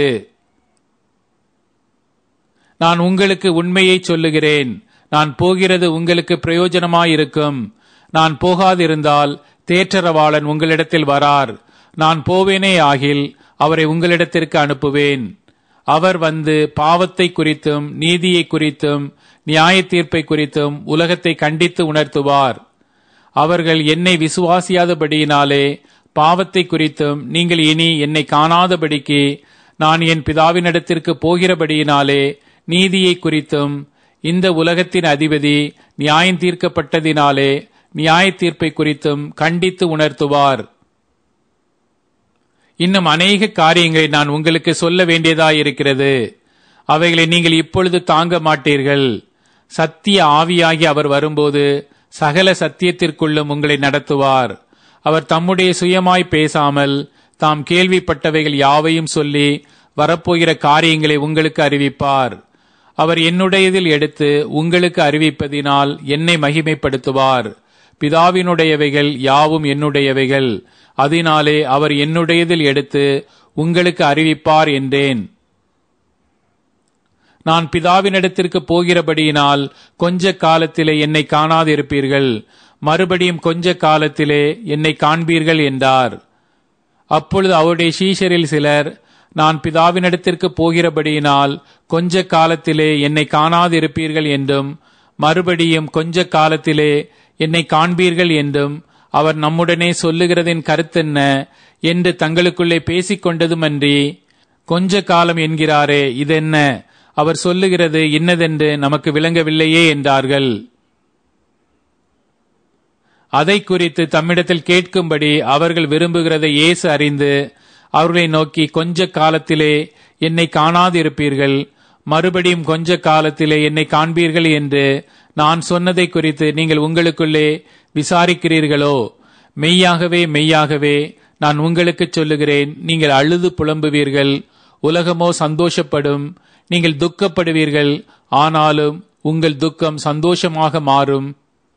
நான் உங்களுக்கு உண்மையை சொல்லுகிறேன் நான் போகிறது உங்களுக்கு பிரயோஜனமாயிருக்கும் நான் போகாதிருந்தால் தேற்றரவாளன் உங்களிடத்தில் வரார் நான் போவேனே ஆகில் அவரை உங்களிடத்திற்கு அனுப்புவேன் அவர் வந்து பாவத்தை குறித்தும் நீதியை குறித்தும் நியாய தீர்ப்பை குறித்தும் உலகத்தை கண்டித்து உணர்த்துவார் அவர்கள் என்னை விசுவாசியாதபடியினாலே பாவத்தை குறித்தும் நீங்கள் இனி என்னை காணாதபடிக்கு நான் என் பிதாவினிடத்திற்கு போகிறபடியினாலே நீதியை குறித்தும் இந்த உலகத்தின் அதிபதி நியாயம் தீர்க்கப்பட்டதினாலே நியாய தீர்ப்பை குறித்தும் கண்டித்து உணர்த்துவார் இன்னும் அநேக காரியங்களை நான் உங்களுக்கு சொல்ல வேண்டியதாயிருக்கிறது அவைகளை நீங்கள் இப்பொழுது தாங்க மாட்டீர்கள் சத்திய ஆவியாகி அவர் வரும்போது சகல சத்தியத்திற்குள்ளும் உங்களை நடத்துவார் அவர் தம்முடைய சுயமாய் பேசாமல் தாம் கேள்விப்பட்டவைகள் யாவையும் சொல்லி வரப்போகிற காரியங்களை உங்களுக்கு அறிவிப்பார் அவர் என்னுடையதில் எடுத்து உங்களுக்கு அறிவிப்பதினால் என்னை மகிமைப்படுத்துவார் பிதாவினுடையவைகள் யாவும் என்னுடையவைகள் அதனாலே அவர் என்னுடையதில் எடுத்து உங்களுக்கு அறிவிப்பார் என்றேன் நான் பிதாவினிடத்திற்கு போகிறபடியினால் கொஞ்ச காலத்திலே என்னை காணாதிருப்பீர்கள் மறுபடியும் கொஞ்ச காலத்திலே என்னை காண்பீர்கள் என்றார் அப்பொழுது அவருடைய சீஷரில் சிலர் நான் பிதாவினிடத்திற்கு போகிறபடியினால் கொஞ்ச காலத்திலே என்னை காணாதிருப்பீர்கள் என்றும் மறுபடியும் கொஞ்ச காலத்திலே என்னை காண்பீர்கள் என்றும் அவர் நம்முடனே சொல்லுகிறதின் கருத்தென்ன என்று தங்களுக்குள்ளே பேசிக் கொண்டதுமன்றி கொஞ்ச காலம் என்கிறாரே இதென்ன அவர் சொல்லுகிறது இன்னதென்று நமக்கு விளங்கவில்லையே என்றார்கள் அதை குறித்து தம்மிடத்தில் கேட்கும்படி அவர்கள் விரும்புகிறதை இயேசு அறிந்து அவர்களை நோக்கி கொஞ்ச காலத்திலே என்னை காணாதிருப்பீர்கள் மறுபடியும் கொஞ்ச காலத்திலே என்னை காண்பீர்கள் என்று நான் சொன்னதை குறித்து நீங்கள் உங்களுக்குள்ளே விசாரிக்கிறீர்களோ மெய்யாகவே மெய்யாகவே நான் உங்களுக்கு சொல்லுகிறேன் நீங்கள் அழுது புலம்புவீர்கள் உலகமோ சந்தோஷப்படும் நீங்கள் துக்கப்படுவீர்கள் ஆனாலும் உங்கள் துக்கம் சந்தோஷமாக மாறும்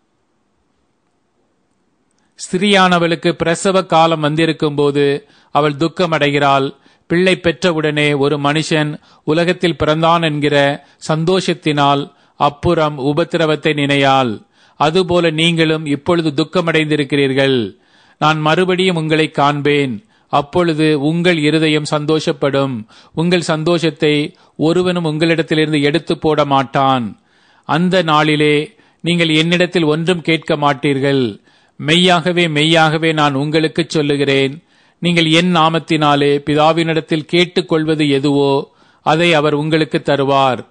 ஸ்திரியானவளுக்கு பிரசவ காலம் வந்திருக்கும் போது அவள் துக்கமடைகிறாள் பிள்ளை பெற்றவுடனே ஒரு மனுஷன் உலகத்தில் பிறந்தான் என்கிற சந்தோஷத்தினால் அப்புறம் உபத்திரவத்தை நினையாள் அதுபோல நீங்களும் இப்பொழுது துக்கமடைந்திருக்கிறீர்கள் நான் மறுபடியும் உங்களை காண்பேன் அப்பொழுது உங்கள் இருதயம் சந்தோஷப்படும் உங்கள் சந்தோஷத்தை ஒருவனும் உங்களிடத்திலிருந்து எடுத்து போட மாட்டான் அந்த நாளிலே நீங்கள் என்னிடத்தில் ஒன்றும் கேட்க மாட்டீர்கள் மெய்யாகவே மெய்யாகவே நான் உங்களுக்கு சொல்லுகிறேன் நீங்கள் என் நாமத்தினாலே பிதாவினிடத்தில் கேட்டுக்கொள்வது எதுவோ அதை அவர் உங்களுக்கு தருவார்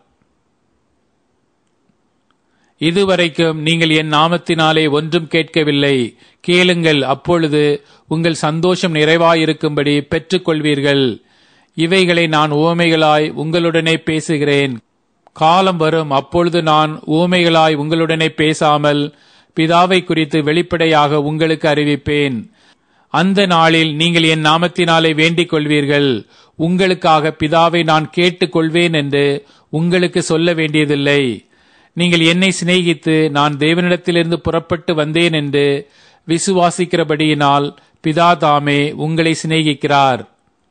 இதுவரைக்கும் நீங்கள் என் நாமத்தினாலே ஒன்றும் கேட்கவில்லை கேளுங்கள் அப்பொழுது உங்கள் சந்தோஷம் நிறைவாயிருக்கும்படி பெற்றுக்கொள்வீர்கள் இவைகளை நான் உவமைகளாய் உங்களுடனே பேசுகிறேன் காலம் வரும் அப்பொழுது நான் ஊமைகளாய் உங்களுடனே பேசாமல் பிதாவை குறித்து வெளிப்படையாக உங்களுக்கு அறிவிப்பேன் அந்த நாளில் நீங்கள் என் நாமத்தினாலே வேண்டிக் கொள்வீர்கள் உங்களுக்காக பிதாவை நான் கேட்டுக் கொள்வேன் என்று உங்களுக்கு சொல்ல வேண்டியதில்லை நீங்கள் என்னை சிநேகித்து நான் தேவனிடத்திலிருந்து புறப்பட்டு வந்தேன் என்று விசுவாசிக்கிறபடியினால் பிதா தாமே உங்களை சிநேகிக்கிறார்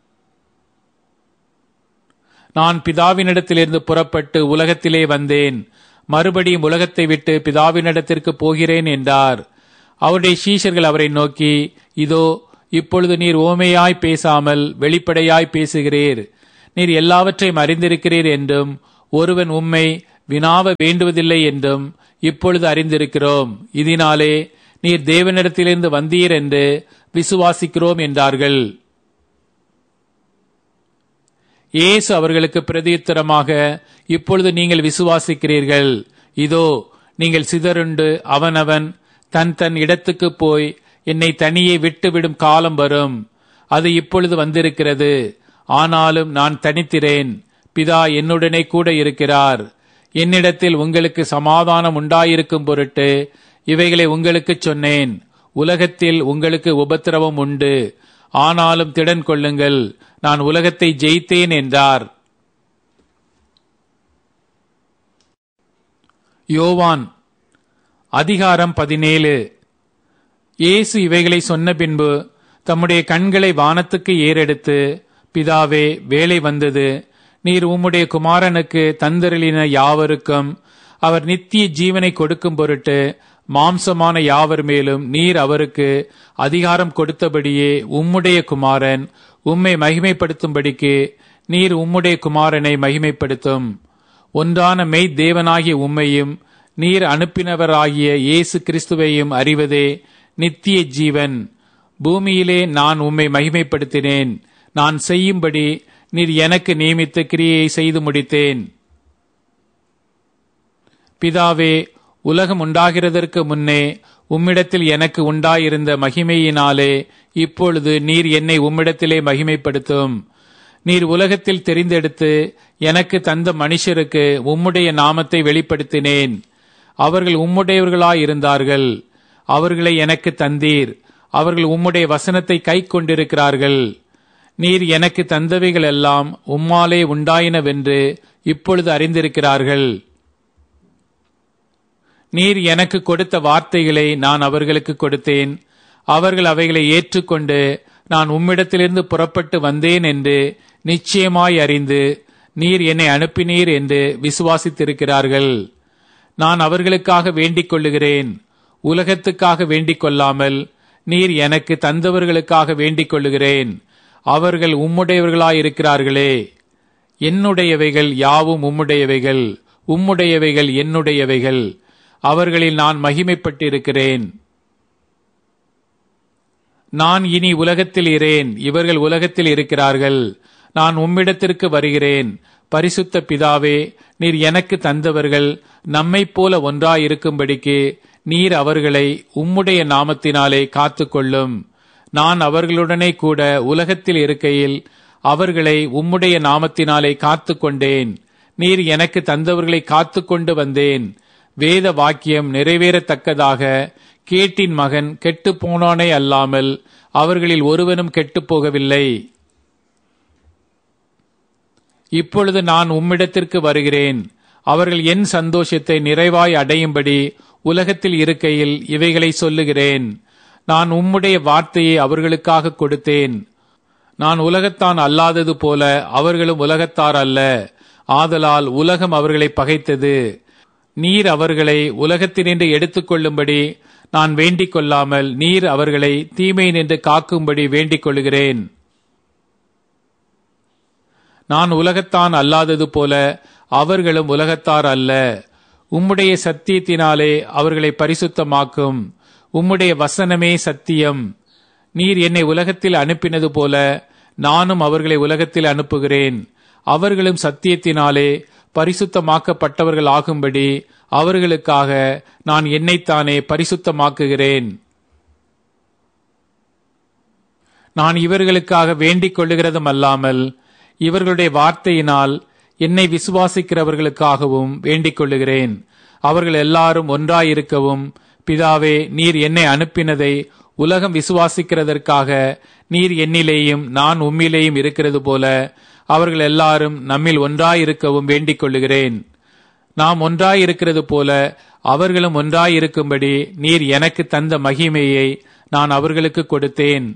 நான் பிதாவினிடத்திலிருந்து புறப்பட்டு உலகத்திலே வந்தேன் மறுபடியும் உலகத்தை விட்டு பிதாவினிடத்திற்கு போகிறேன் என்றார் அவருடைய சீஷர்கள் அவரை நோக்கி இதோ இப்பொழுது நீர் ஓமையாய் பேசாமல் வெளிப்படையாய் பேசுகிறீர் நீர் எல்லாவற்றையும் அறிந்திருக்கிறீர் என்றும் ஒருவன் உம்மை வினாவ வேண்டுவதில்லை என்றும் இப்பொழுது அறிந்திருக்கிறோம் இதனாலே நீர் தேவனிடத்திலிருந்து வந்தீர் என்று விசுவாசிக்கிறோம் என்றார்கள் இயேசு அவர்களுக்கு பிரதியுத்தரமாக இப்பொழுது நீங்கள் விசுவாசிக்கிறீர்கள் இதோ நீங்கள் சிதறுண்டு அவனவன் தன் தன் இடத்துக்கு போய் என்னை தனியே விட்டுவிடும் காலம் வரும் அது இப்பொழுது வந்திருக்கிறது ஆனாலும் நான் தனித்திரேன் பிதா என்னுடனே கூட இருக்கிறார் என்னிடத்தில் உங்களுக்கு சமாதானம் உண்டாயிருக்கும் பொருட்டு இவைகளை உங்களுக்கு சொன்னேன் உலகத்தில் உங்களுக்கு உபத்திரவம் உண்டு ஆனாலும் திடன் கொள்ளுங்கள் நான் உலகத்தை ஜெயித்தேன் என்றார் யோவான் அதிகாரம் பதினேழு இயேசு இவைகளை சொன்ன பின்பு தம்முடைய கண்களை வானத்துக்கு ஏறெடுத்து பிதாவே வேலை வந்தது நீர் உம்முடைய குமாரனுக்கு தந்தருளின யாவருக்கும் அவர் நித்திய ஜீவனை கொடுக்கும் பொருட்டு மாம்சமான யாவர் மேலும் நீர் அவருக்கு அதிகாரம் கொடுத்தபடியே உம்முடைய குமாரன் உம்மை மகிமைப்படுத்தும்படிக்கு நீர் உம்முடைய குமாரனை மகிமைப்படுத்தும் ஒன்றான மெய் தேவனாகிய உம்மையும் நீர் அனுப்பினவராகிய இயேசு கிறிஸ்துவையும் அறிவதே நித்திய ஜீவன் பூமியிலே நான் உம்மை மகிமைப்படுத்தினேன் நான் செய்யும்படி நீர் எனக்கு நியமித்த கிரியை செய்து முடித்தேன் பிதாவே உலகம் உண்டாகிறதற்கு முன்னே உம்மிடத்தில் எனக்கு உண்டாயிருந்த மகிமையினாலே இப்பொழுது நீர் என்னை உம்மிடத்திலே மகிமைப்படுத்தும் நீர் உலகத்தில் தெரிந்தெடுத்து எனக்கு தந்த மனுஷருக்கு உம்முடைய நாமத்தை வெளிப்படுத்தினேன் அவர்கள் உம்முடையவர்களாயிருந்தார்கள் அவர்களை எனக்கு தந்தீர் அவர்கள் உம்முடைய வசனத்தை கை கொண்டிருக்கிறார்கள் நீர் எனக்கு தந்தவைகள் எல்லாம் உம்மாலே உண்டாயினவென்று இப்பொழுது அறிந்திருக்கிறார்கள் நீர் எனக்கு கொடுத்த வார்த்தைகளை நான் அவர்களுக்கு கொடுத்தேன் அவர்கள் அவைகளை ஏற்றுக்கொண்டு நான் உம்மிடத்திலிருந்து புறப்பட்டு வந்தேன் என்று நிச்சயமாய் அறிந்து நீர் என்னை அனுப்பினீர் என்று விசுவாசித்திருக்கிறார்கள் நான் அவர்களுக்காக வேண்டிக் கொள்ளுகிறேன் உலகத்துக்காக வேண்டிக் கொள்ளாமல் நீர் எனக்கு தந்தவர்களுக்காக வேண்டிக் கொள்ளுகிறேன் அவர்கள் உம்முடையவர்களாயிருக்கிறார்களே என்னுடையவைகள் யாவும் உம்முடையவைகள் உம்முடையவைகள் என்னுடையவைகள் அவர்களில் நான் மகிமைப்பட்டிருக்கிறேன் நான் இனி உலகத்தில் இரேன் இவர்கள் உலகத்தில் இருக்கிறார்கள் நான் உம்மிடத்திற்கு வருகிறேன் பரிசுத்த பிதாவே நீர் எனக்கு தந்தவர்கள் நம்மைப் போல ஒன்றாயிருக்கும்படிக்கு நீர் அவர்களை உம்முடைய நாமத்தினாலே காத்துக்கொள்ளும் நான் அவர்களுடனே கூட உலகத்தில் இருக்கையில் அவர்களை உம்முடைய நாமத்தினாலே காத்து கொண்டேன் நீர் எனக்கு தந்தவர்களை காத்து கொண்டு வந்தேன் வேத வாக்கியம் நிறைவேறத்தக்கதாக கேட்டின் மகன் கெட்டு போனானே அல்லாமல் அவர்களில் ஒருவனும் கெட்டுப் போகவில்லை இப்பொழுது நான் உம்மிடத்திற்கு வருகிறேன் அவர்கள் என் சந்தோஷத்தை நிறைவாய் அடையும்படி உலகத்தில் இருக்கையில் இவைகளை சொல்லுகிறேன் நான் உம்முடைய வார்த்தையை அவர்களுக்காக கொடுத்தேன் நான் உலகத்தான் அல்லாதது போல அவர்களும் உலகத்தார் அல்ல ஆதலால் உலகம் அவர்களை பகைத்தது நீர் அவர்களை உலகத்தினின்று எடுத்துக்கொள்ளும்படி நான் வேண்டிக் கொள்ளாமல் நீர் அவர்களை தீமை நின்று காக்கும்படி வேண்டிக் கொள்கிறேன் நான் உலகத்தான் அல்லாதது போல அவர்களும் உலகத்தார் அல்ல உம்முடைய சத்தியத்தினாலே அவர்களை பரிசுத்தமாக்கும் உம்முடைய வசனமே சத்தியம் நீர் என்னை உலகத்தில் அனுப்பினது போல நானும் அவர்களை உலகத்தில் அனுப்புகிறேன் அவர்களும் சத்தியத்தினாலே பரிசுத்தமாக்கப்பட்டவர்கள் ஆகும்படி அவர்களுக்காக நான் என்னைத்தானே பரிசுத்தமாக்குகிறேன் நான் இவர்களுக்காக வேண்டிக் கொள்ளுகிறதும் அல்லாமல் இவர்களுடைய வார்த்தையினால் என்னை விசுவாசிக்கிறவர்களுக்காகவும் வேண்டிக் கொள்ளுகிறேன் அவர்கள் எல்லாரும் ஒன்றாயிருக்கவும் பிதாவே நீர் என்னை அனுப்பினதை உலகம் விசுவாசிக்கிறதற்காக நீர் என்னிலேயும் நான் உம்மிலேயும் இருக்கிறது போல அவர்கள் எல்லாரும் நம்மில் ஒன்றாயிருக்கவும் வேண்டிக் கொள்ளுகிறேன் நாம் ஒன்றாயிருக்கிறது போல அவர்களும் ஒன்றாயிருக்கும்படி நீர் எனக்கு தந்த மகிமையை நான் அவர்களுக்கு கொடுத்தேன்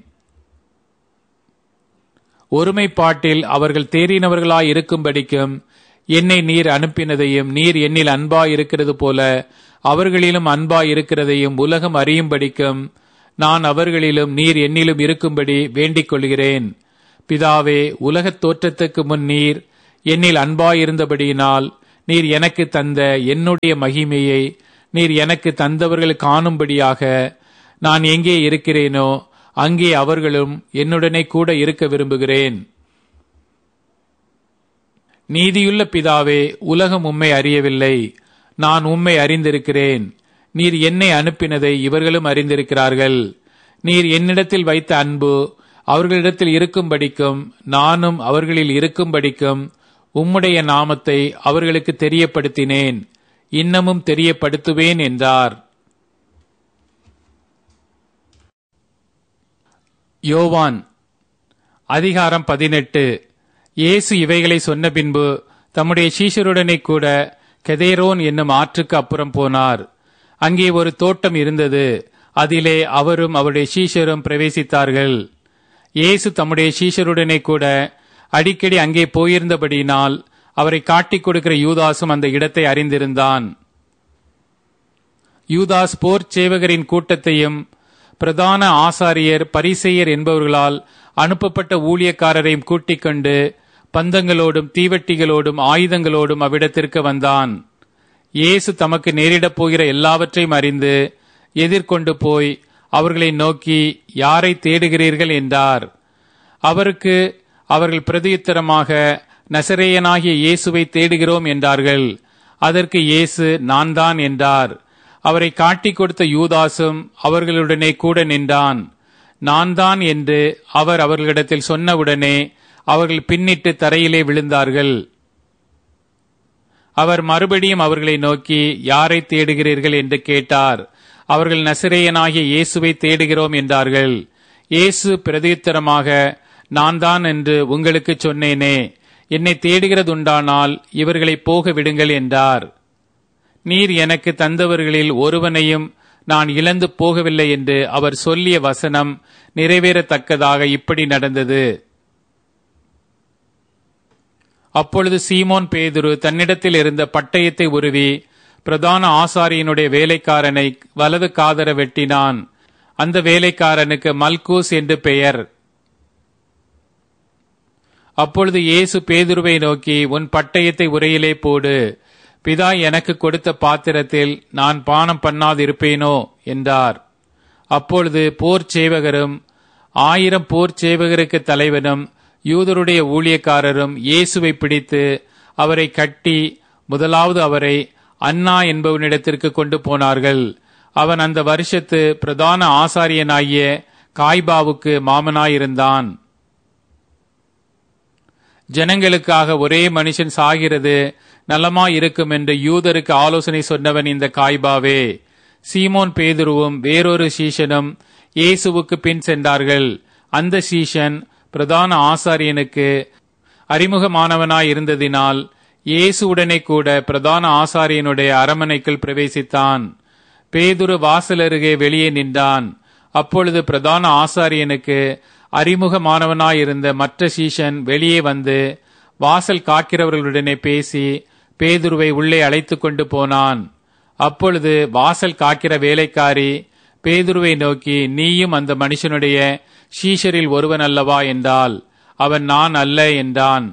ஒருமைப்பாட்டில் அவர்கள் தேறினவர்களாய் இருக்கும்படிக்கும் என்னை நீர் அனுப்பினதையும் நீர் என்னில் அன்பாய் இருக்கிறது போல அவர்களிலும் அன்பாய் இருக்கிறதையும் உலகம் அறியும்படிக்கும் நான் அவர்களிலும் நீர் என்னிலும் இருக்கும்படி வேண்டிக் கொள்கிறேன் பிதாவே உலகத் தோற்றத்துக்கு முன் நீர் என்னில் அன்பாயிருந்தபடியினால் நீர் எனக்கு தந்த என்னுடைய மகிமையை நீர் எனக்கு தந்தவர்கள் காணும்படியாக நான் எங்கே இருக்கிறேனோ அங்கே அவர்களும் என்னுடனே கூட இருக்க விரும்புகிறேன் நீதியுள்ள பிதாவே உலகம் உம்மை அறியவில்லை நான் உம்மை அறிந்திருக்கிறேன் நீர் என்னை அனுப்பினதை இவர்களும் அறிந்திருக்கிறார்கள் நீர் என்னிடத்தில் வைத்த அன்பு அவர்களிடத்தில் இருக்கும்படிக்கும் நானும் அவர்களில் இருக்கும்படிக்கும் உம்முடைய நாமத்தை அவர்களுக்கு தெரியப்படுத்தினேன் இன்னமும் தெரியப்படுத்துவேன் என்றார் யோவான் அதிகாரம் பதினெட்டு இயேசு இவைகளை சொன்ன பின்பு தம்முடைய சீஷருடனே கூட கெதேரோன் என்னும் ஆற்றுக்கு அப்புறம் போனார் அங்கே ஒரு தோட்டம் இருந்தது அதிலே அவரும் அவருடைய சீஷரும் பிரவேசித்தார்கள் இயேசு தம்முடைய சீஷருடனே கூட அடிக்கடி அங்கே போயிருந்தபடியினால் அவரை காட்டிக் கொடுக்கிற யூதாசும் அந்த இடத்தை அறிந்திருந்தான் யூதாஸ் போர் சேவகரின் கூட்டத்தையும் பிரதான ஆசாரியர் பரிசெயர் என்பவர்களால் அனுப்பப்பட்ட ஊழியக்காரரையும் கூட்டிக் கொண்டு பந்தங்களோடும் தீவட்டிகளோடும் ஆயுதங்களோடும் அவ்விடத்திற்கு வந்தான் இயேசு தமக்கு நேரிடப் போகிற எல்லாவற்றையும் அறிந்து எதிர்கொண்டு போய் அவர்களை நோக்கி யாரை தேடுகிறீர்கள் என்றார் அவருக்கு அவர்கள் பிரதியுத்தரமாக நசரேயனாகிய இயேசுவை தேடுகிறோம் என்றார்கள் அதற்கு இயேசு நான் தான் என்றார் அவரை காட்டிக் கொடுத்த யூதாசும் அவர்களுடனே கூட நின்றான் நான் தான் என்று அவர் அவர்களிடத்தில் சொன்னவுடனே அவர்கள் பின்னிட்டு தரையிலே விழுந்தார்கள் அவர் மறுபடியும் அவர்களை நோக்கி யாரை தேடுகிறீர்கள் என்று கேட்டார் அவர்கள் நசிரேயனாகிய இயேசுவை தேடுகிறோம் என்றார்கள் இயேசு பிரதியுத்தரமாக நான் தான் என்று உங்களுக்கு சொன்னேனே என்னை தேடுகிறதுண்டானால் இவர்களை போக விடுங்கள் என்றார் நீர் எனக்கு தந்தவர்களில் ஒருவனையும் நான் இழந்து போகவில்லை என்று அவர் சொல்லிய வசனம் நிறைவேறத்தக்கதாக இப்படி நடந்தது அப்பொழுது சீமோன் பேதுரு தன்னிடத்தில் இருந்த பட்டயத்தை உருவி பிரதான ஆசாரியனுடைய வேலைக்காரனை வலது காதர வெட்டினான் அந்த வேலைக்காரனுக்கு மல்கூஸ் என்று பெயர் அப்பொழுது இயேசு பேதுருவை நோக்கி உன் பட்டயத்தை உரையிலே போடு பிதா எனக்கு கொடுத்த பாத்திரத்தில் நான் பானம் பண்ணாதிருப்பேனோ என்றார் அப்பொழுது போர் சேவகரும் ஆயிரம் போர் சேவகருக்கு தலைவனும் யூதருடைய ஊழியக்காரரும் இயேசுவை பிடித்து அவரை கட்டி முதலாவது அவரை அன்னா என்பவனிடத்திற்கு கொண்டு போனார்கள் அவன் அந்த வருஷத்து பிரதான ஆசாரியனாகிய காய்பாவுக்கு மாமனாயிருந்தான் ஜனங்களுக்காக ஒரே மனுஷன் சாகிறது நலமாயிருக்கும் என்று யூதருக்கு ஆலோசனை சொன்னவன் இந்த காய்பாவே சீமோன் பேதுருவும் வேறொரு சீஷனும் இயேசுவுக்கு பின் சென்றார்கள் அந்த சீஷன் பிரதான ஆசாரியனுக்கு அறிமுகமானவனாய் இருந்ததினால் இயேசுவுடனே கூட பிரதான ஆசாரியனுடைய அரமனைக்குள் பிரவேசித்தான் பேதுரு வாசல் அருகே வெளியே நின்றான் அப்பொழுது பிரதான ஆசாரியனுக்கு அறிமுகமானவனாயிருந்த மற்ற சீஷன் வெளியே வந்து வாசல் காக்கிறவர்களுடனே பேசி பேதுருவை உள்ளே அழைத்து கொண்டு போனான் அப்பொழுது வாசல் காக்கிற வேலைக்காரி பேதுருவை நோக்கி நீயும் அந்த மனுஷனுடைய ஷீஷரில் ஒருவன் அல்லவா என்றால் அவன் நான் அல்ல என்றான்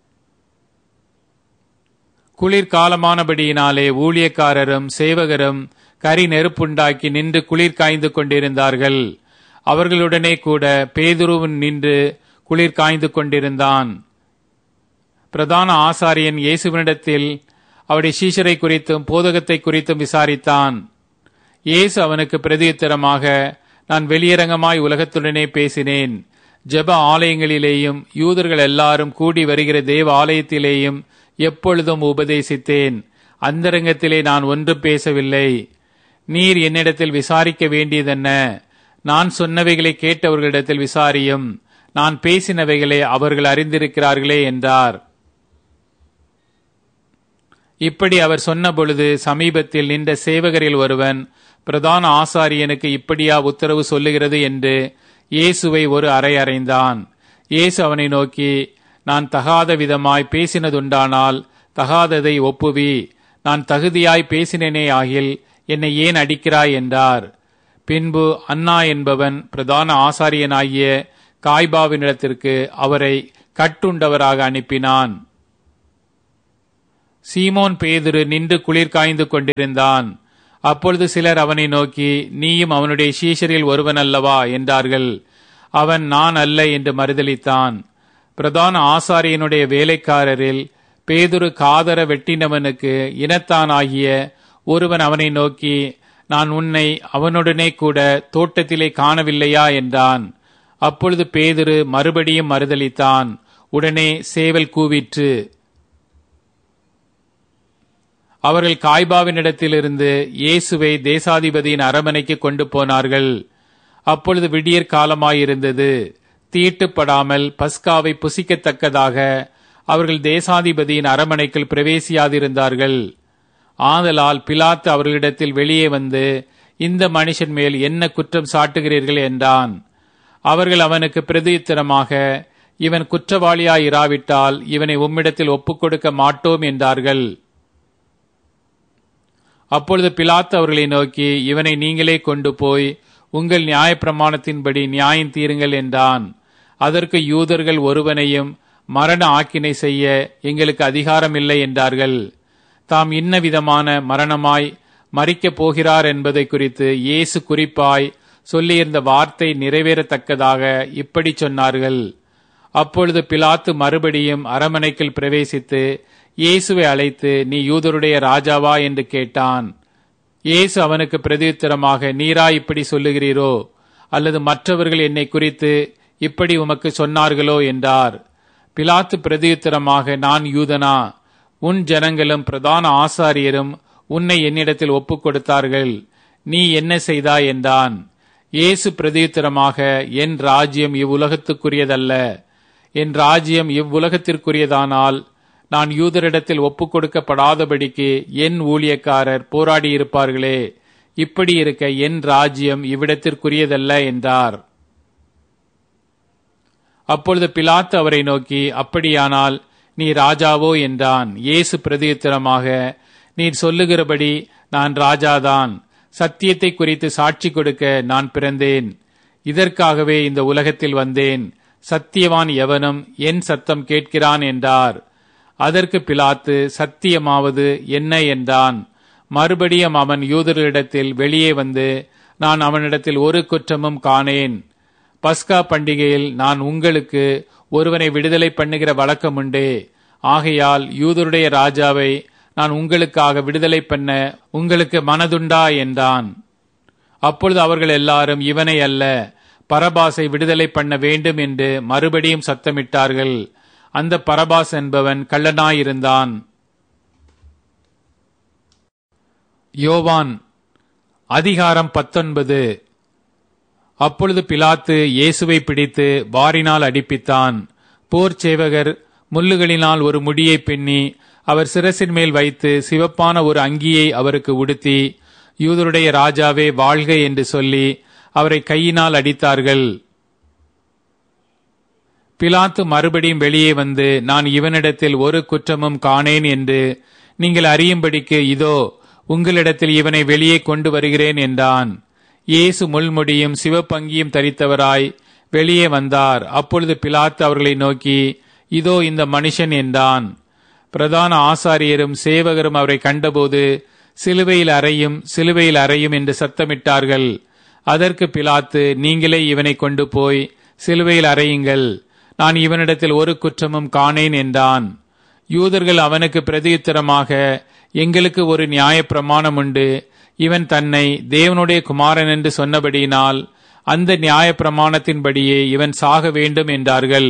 குளிர்காலமானபடியினாலே ஊழியக்காரரும் சேவகரும் கரி நெருப்புண்டாக்கி நின்று குளிர் காய்ந்து கொண்டிருந்தார்கள் அவர்களுடனே கூட பேதுருவன் நின்று குளிர் காய்ந்து கொண்டிருந்தான் பிரதான ஆசாரியன் இயேசுவினிடத்தில் அவருடைய சீஷரை குறித்தும் போதகத்தை குறித்தும் விசாரித்தான் இயேசு அவனுக்கு பிரதியுத்தரமாக நான் வெளியரங்கமாய் உலகத்துடனே பேசினேன் ஜெப ஆலயங்களிலேயும் யூதர்கள் எல்லாரும் கூடி வருகிற தேவ ஆலயத்திலேயும் எப்பொழுதும் உபதேசித்தேன் அந்தரங்கத்திலே நான் ஒன்று பேசவில்லை நீர் என்னிடத்தில் விசாரிக்க வேண்டியதென்ன நான் சொன்னவைகளை கேட்டவர்களிடத்தில் விசாரியும் நான் பேசினவைகளை அவர்கள் அறிந்திருக்கிறார்களே என்றார் இப்படி அவர் சொன்னபொழுது சமீபத்தில் நின்ற சேவகரில் ஒருவன் பிரதான ஆசாரியனுக்கு இப்படியா உத்தரவு சொல்லுகிறது என்று இயேசுவை ஒரு அறை அறைந்தான் இயேசு அவனை நோக்கி நான் தகாத விதமாய் பேசினதுண்டானால் தகாததை ஒப்புவி நான் தகுதியாய் பேசினேனே ஆகில் என்னை ஏன் அடிக்கிறாய் என்றார் பின்பு அன்னா என்பவன் பிரதான ஆசாரியனாகிய காய்பாவினிடத்திற்கு அவரை கட்டுண்டவராக அனுப்பினான் சீமோன் பேதுரு நின்று குளிர் காய்ந்து கொண்டிருந்தான் அப்பொழுது சிலர் அவனை நோக்கி நீயும் அவனுடைய சீஷரில் ஒருவன் அல்லவா என்றார்கள் அவன் நான் அல்ல என்று மறுதளித்தான் பிரதான ஆசாரியனுடைய வேலைக்காரரில் பேதுரு காதர வெட்டினவனுக்கு இனத்தானாகிய ஒருவன் அவனை நோக்கி நான் உன்னை அவனுடனே கூட தோட்டத்திலே காணவில்லையா என்றான் அப்பொழுது பேதுரு மறுபடியும் மறுதளித்தான் உடனே சேவல் கூவிற்று அவர்கள் காய்பாவினிடத்திலிருந்து இயேசுவை தேசாதிபதியின் அரமனைக்கு கொண்டு போனார்கள் அப்பொழுது விடியற் காலமாயிருந்தது தீட்டுப்படாமல் பஸ்காவை புசிக்கத்தக்கதாக அவர்கள் தேசாதிபதியின் அரமனைக்குள் பிரவேசியாதிருந்தார்கள் ஆதலால் பிலாத்து அவர்களிடத்தில் வெளியே வந்து இந்த மனுஷன் மேல் என்ன குற்றம் சாட்டுகிறீர்கள் என்றான் அவர்கள் அவனுக்கு பிரதியுத்தரமாக இவன் குற்றவாளியாயிராவிட்டால் இவனை உம்மிடத்தில் ஒப்புக் கொடுக்க மாட்டோம் என்றார்கள் அப்பொழுது பிலாத்து அவர்களை நோக்கி இவனை நீங்களே கொண்டு போய் உங்கள் நியாயப்பிரமாணத்தின்படி நியாயம் தீருங்கள் என்றான் அதற்கு யூதர்கள் ஒருவனையும் மரண ஆக்கினை செய்ய எங்களுக்கு அதிகாரம் இல்லை என்றார்கள் தாம் இன்ன விதமான மரணமாய் மறிக்கப் போகிறார் என்பதை குறித்து இயேசு குறிப்பாய் சொல்லியிருந்த வார்த்தை நிறைவேறத்தக்கதாக இப்படி சொன்னார்கள் அப்பொழுது பிலாத்து மறுபடியும் அரமனைக்குள் பிரவேசித்து இயேசுவை அழைத்து நீ யூதருடைய ராஜாவா என்று கேட்டான் இயேசு அவனுக்கு பிரதியுத்தரமாக நீரா இப்படி சொல்லுகிறீரோ அல்லது மற்றவர்கள் என்னை குறித்து இப்படி உமக்கு சொன்னார்களோ என்றார் பிலாத்து பிரதியுத்தரமாக நான் யூதனா உன் ஜனங்களும் பிரதான ஆசாரியரும் உன்னை என்னிடத்தில் ஒப்புக் கொடுத்தார்கள் நீ என்ன செய்தாய் என்றான் இயேசு பிரதியுத்தரமாக என் ராஜ்யம் இவ்வுலகத்துக்குரியதல்ல என் ராஜ்யம் இவ்வுலகத்திற்குரியதானால் நான் யூதரிடத்தில் ஒப்புக் கொடுக்கப்படாதபடிக்கு என் ஊழியக்காரர் போராடியிருப்பார்களே இப்படி இருக்க என் ராஜ்யம் இவ்விடத்திற்குரியதல்ல என்றார் அப்பொழுது பிலாத்து அவரை நோக்கி அப்படியானால் நீ ராஜாவோ என்றான் இயேசு பிரதியுத்தரமாக நீர் சொல்லுகிறபடி நான் ராஜாதான் சத்தியத்தை குறித்து சாட்சி கொடுக்க நான் பிறந்தேன் இதற்காகவே இந்த உலகத்தில் வந்தேன் சத்தியவான் எவனும் என் சத்தம் கேட்கிறான் என்றார் அதற்கு பிலாத்து சத்தியமாவது என்ன என்றான் மறுபடியும் அவன் யூதர்களிடத்தில் வெளியே வந்து நான் அவனிடத்தில் ஒரு குற்றமும் காணேன் பஸ்கா பண்டிகையில் நான் உங்களுக்கு ஒருவனை விடுதலை பண்ணுகிற வழக்கம் உண்டே ஆகையால் யூதருடைய ராஜாவை நான் உங்களுக்காக விடுதலை பண்ண உங்களுக்கு மனதுண்டா என்றான் அப்பொழுது அவர்கள் எல்லாரும் இவனை அல்ல பரபாசை விடுதலை பண்ண வேண்டும் என்று மறுபடியும் சத்தமிட்டார்கள் அந்த பரபாஸ் என்பவன் கள்ளனாயிருந்தான் யோவான் அதிகாரம் பத்தொன்பது அப்பொழுது பிலாத்து இயேசுவை பிடித்து வாரினால் அடிப்பித்தான் போர் சேவகர் முள்ளுகளினால் ஒரு முடியை பின்னி அவர் சிரசின் மேல் வைத்து சிவப்பான ஒரு அங்கியை அவருக்கு உடுத்தி யூதருடைய ராஜாவே வாழ்க என்று சொல்லி அவரை கையினால் அடித்தார்கள் பிலாத்து மறுபடியும் வெளியே வந்து நான் இவனிடத்தில் ஒரு குற்றமும் காணேன் என்று நீங்கள் அறியும்படிக்கு இதோ உங்களிடத்தில் இவனை வெளியே கொண்டு வருகிறேன் என்றான் இயேசு முள்முடியும் சிவப்பங்கியும் தரித்தவராய் வெளியே வந்தார் அப்பொழுது பிலாத்து அவர்களை நோக்கி இதோ இந்த மனுஷன் என்றான் பிரதான ஆசாரியரும் சேவகரும் அவரை கண்டபோது சிலுவையில் அறையும் சிலுவையில் அறையும் என்று சத்தமிட்டார்கள் அதற்கு பிலாத்து நீங்களே இவனை கொண்டு போய் சிலுவையில் அறையுங்கள் நான் இவனிடத்தில் ஒரு குற்றமும் காணேன் என்றான் யூதர்கள் அவனுக்கு பிரதியுத்தரமாக எங்களுக்கு ஒரு நியாய பிரமாணம் உண்டு இவன் தன்னை தேவனுடைய குமாரன் என்று சொன்னபடியினால் அந்த நியாய பிரமாணத்தின்படியே இவன் சாக வேண்டும் என்றார்கள்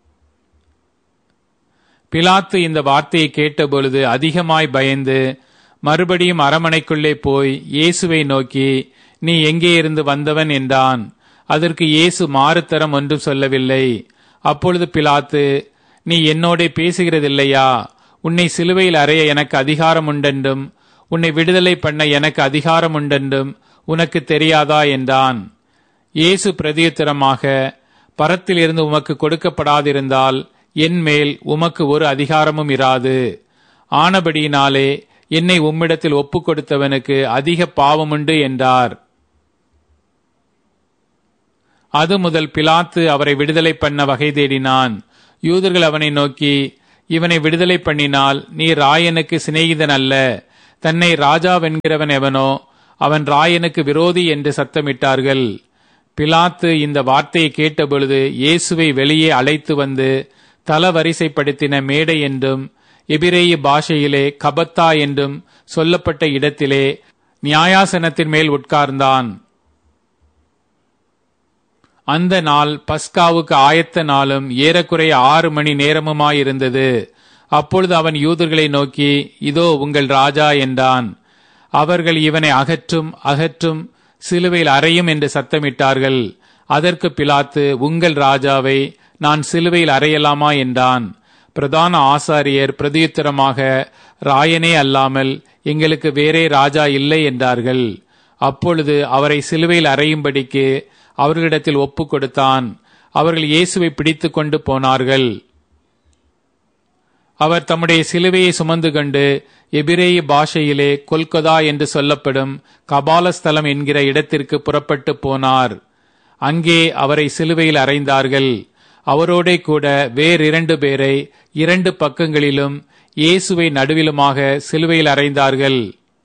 பிலாத்து இந்த வார்த்தையை கேட்டபொழுது அதிகமாய் பயந்து மறுபடியும் அரமனைக்குள்ளே போய் இயேசுவை நோக்கி நீ எங்கே இருந்து வந்தவன் என்றான் அதற்கு இயேசு மாறுத்தரம் ஒன்றும் சொல்லவில்லை அப்பொழுது பிலாத்து நீ என்னோட பேசுகிறதில்லையா உன்னை சிலுவையில் அறைய எனக்கு அதிகாரம் உண்டென்றும் உன்னை விடுதலை பண்ண எனக்கு அதிகாரம் உண்டென்றும் உனக்கு தெரியாதா என்றான் இயேசு பிரதியுத்தரமாக பரத்திலிருந்து உமக்கு கொடுக்கப்படாதிருந்தால் என் மேல் உமக்கு ஒரு அதிகாரமும் இராது ஆனபடியினாலே என்னை உம்மிடத்தில் ஒப்புக் கொடுத்தவனுக்கு அதிக பாவமுண்டு என்றார் அது முதல் பிலாத்து அவரை விடுதலை பண்ண வகை தேடினான் யூதர்கள் அவனை நோக்கி இவனை விடுதலை பண்ணினால் நீ ராயனுக்கு சிநேகிதன் அல்ல தன்னை ராஜாவென்கிறவன் எவனோ அவன் ராயனுக்கு விரோதி என்று சத்தமிட்டார்கள் பிலாத்து இந்த வார்த்தையை கேட்டபொழுது இயேசுவை வெளியே அழைத்து வந்து தலவரிசைப்படுத்தின மேடை என்றும் எபிரேய பாஷையிலே கபத்தா என்றும் சொல்லப்பட்ட இடத்திலே நியாயாசனத்தின் மேல் உட்கார்ந்தான் அந்த நாள் பஸ்காவுக்கு ஆயத்த நாளும் ஏறக்குறைய ஆறு மணி நேரமுமாயிருந்தது அப்பொழுது அவன் யூதர்களை நோக்கி இதோ உங்கள் ராஜா என்றான் அவர்கள் இவனை அகற்றும் அகற்றும் சிலுவையில் அறையும் என்று சத்தமிட்டார்கள் அதற்கு பிலாத்து உங்கள் ராஜாவை நான் சிலுவையில் அறையலாமா என்றான் பிரதான ஆசாரியர் பிரதியுத்தரமாக ராயனே அல்லாமல் எங்களுக்கு வேறே ராஜா இல்லை என்றார்கள் அப்பொழுது அவரை சிலுவையில் அறையும்படிக்கு அவர்களிடத்தில் ஒப்பு கொடுத்தான் அவர்கள் இயேசுவை பிடித்து கொண்டு போனார்கள் அவர் தம்முடைய சிலுவையை சுமந்து கொண்டு எபிரேய பாஷையிலே கொல்கொதா என்று சொல்லப்படும் கபாலஸ்தலம் என்கிற இடத்திற்கு புறப்பட்டு போனார் அங்கே அவரை சிலுவையில் அறைந்தார்கள் அவரோடே கூட வேறிரண்டு பேரை இரண்டு பக்கங்களிலும் இயேசுவை நடுவிலுமாக சிலுவையில் அறைந்தார்கள்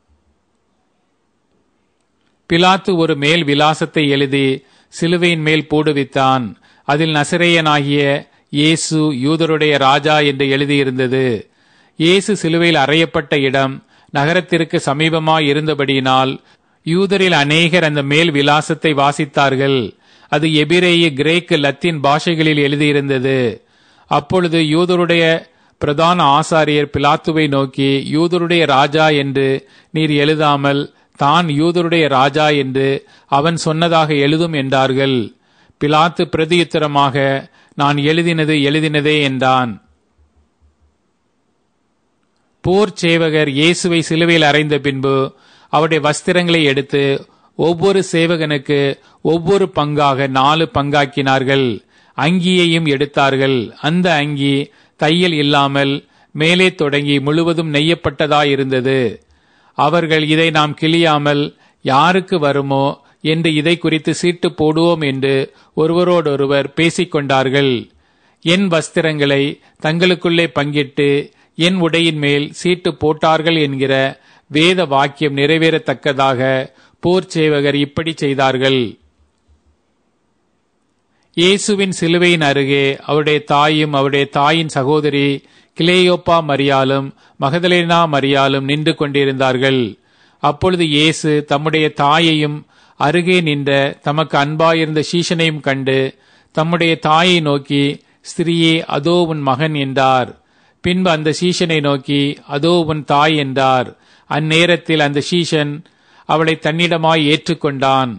பிலாத்து ஒரு மேல் விலாசத்தை எழுதி சிலுவையின் மேல் போடுவித்தான் அதில் நசிரேயனாகிய இயேசு யூதருடைய ராஜா என்று எழுதியிருந்தது இயேசு சிலுவையில் அறையப்பட்ட இடம் நகரத்திற்கு சமீபமாய் இருந்தபடியினால் யூதரில் அநேகர் அந்த மேல் விலாசத்தை வாசித்தார்கள் அது எபிரேய கிரேக்கு லத்தீன் பாஷைகளில் எழுதியிருந்தது அப்பொழுது யூதருடைய பிரதான ஆசாரியர் பிலாத்துவை நோக்கி யூதருடைய ராஜா என்று நீர் எழுதாமல் தான் யூதருடைய ராஜா என்று அவன் சொன்னதாக எழுதும் என்றார்கள் பிலாத்து பிரதியுத்தரமாக நான் எழுதினது எழுதினதே என்றான் போர் சேவகர் இயேசுவை சிலுவையில் அறைந்த பின்பு அவருடைய வஸ்திரங்களை எடுத்து ஒவ்வொரு சேவகனுக்கு ஒவ்வொரு பங்காக நாலு பங்காக்கினார்கள் அங்கியையும் எடுத்தார்கள் அந்த அங்கி தையல் இல்லாமல் மேலே தொடங்கி முழுவதும் நெய்யப்பட்டதாயிருந்தது அவர்கள் இதை நாம் கிளியாமல் யாருக்கு வருமோ என்று இதை குறித்து சீட்டு போடுவோம் என்று ஒருவரோடொருவர் பேசிக்கொண்டார்கள் என் வஸ்திரங்களை தங்களுக்குள்ளே பங்கிட்டு என் உடையின் மேல் சீட்டு போட்டார்கள் என்கிற வேத வாக்கியம் நிறைவேறத்தக்கதாக போர் சேவகர் இப்படி செய்தார்கள் இயேசுவின் சிலுவையின் அருகே அவருடைய தாயும் அவருடைய தாயின் சகோதரி கிளேயோப்பா மரியாலும் மகதலேனா மரியாலும் நின்று கொண்டிருந்தார்கள் அப்பொழுது இயேசு தம்முடைய தாயையும் அருகே நின்ற தமக்கு அன்பாயிருந்த சீஷனையும் கண்டு தம்முடைய தாயை நோக்கி ஸ்திரியே அதோ உன் மகன் என்றார் பின்பு அந்த சீஷனை நோக்கி அதோ உன் தாய் என்றார் அந்நேரத்தில் அந்த சீஷன் அவளை தன்னிடமாய் ஏற்றுக்கொண்டான்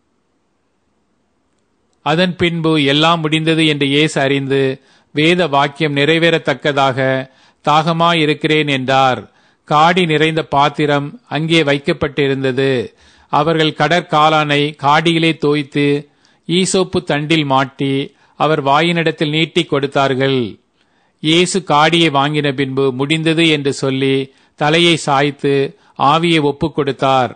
அதன் பின்பு எல்லாம் முடிந்தது என்று இயேசு அறிந்து வேத வாக்கியம் நிறைவேறத்தக்கதாக தாகமாயிருக்கிறேன் என்றார் காடி நிறைந்த பாத்திரம் அங்கே வைக்கப்பட்டிருந்தது அவர்கள் கடற்காலானை காடியிலே தோய்த்து ஈசோப்பு தண்டில் மாட்டி அவர் வாயினிடத்தில் நீட்டி கொடுத்தார்கள் இயேசு காடியை வாங்கின பின்பு முடிந்தது என்று சொல்லி தலையை சாய்த்து ஆவியை ஒப்புக் கொடுத்தார்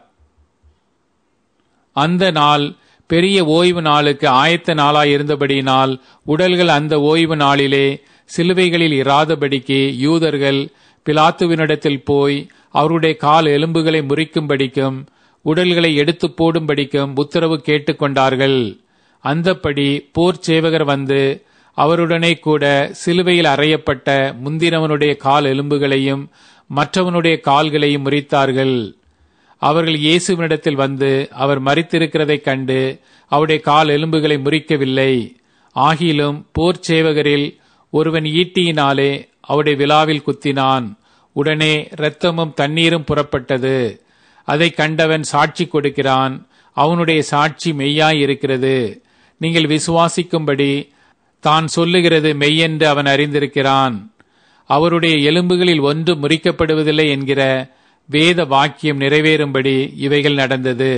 அந்த நாள் பெரிய ஓய்வு நாளுக்கு ஆயத்த நாளாய் இருந்தபடியினால் உடல்கள் அந்த ஓய்வு நாளிலே சிலுவைகளில் இராதபடிக்கு யூதர்கள் பிலாத்துவினிடத்தில் போய் அவருடைய கால் எலும்புகளை முறிக்கும்படிக்கும் உடல்களை எடுத்து போடும்படிக்கும் உத்தரவு கேட்டுக்கொண்டார்கள் அந்தப்படி போர் சேவகர் வந்து அவருடனே கூட சிலுவையில் அறையப்பட்ட முந்தினவனுடைய கால் எலும்புகளையும் மற்றவனுடைய கால்களையும் முறித்தார்கள் அவர்கள் இயேசுவினிடத்தில் வந்து அவர் மறித்திருக்கிறதைக் கண்டு அவருடைய கால் எலும்புகளை முறிக்கவில்லை ஆகிலும் போர் சேவகரில் ஒருவன் ஈட்டியினாலே அவருடைய விழாவில் குத்தினான் உடனே இரத்தமும் தண்ணீரும் புறப்பட்டது அதை கண்டவன் சாட்சி கொடுக்கிறான் அவனுடைய சாட்சி மெய்யாய் இருக்கிறது நீங்கள் விசுவாசிக்கும்படி தான் சொல்லுகிறது மெய்யென்று அவன் அறிந்திருக்கிறான் அவருடைய எலும்புகளில் ஒன்று முறிக்கப்படுவதில்லை என்கிற வேத வாக்கியம் நிறைவேறும்படி இவைகள் நடந்தது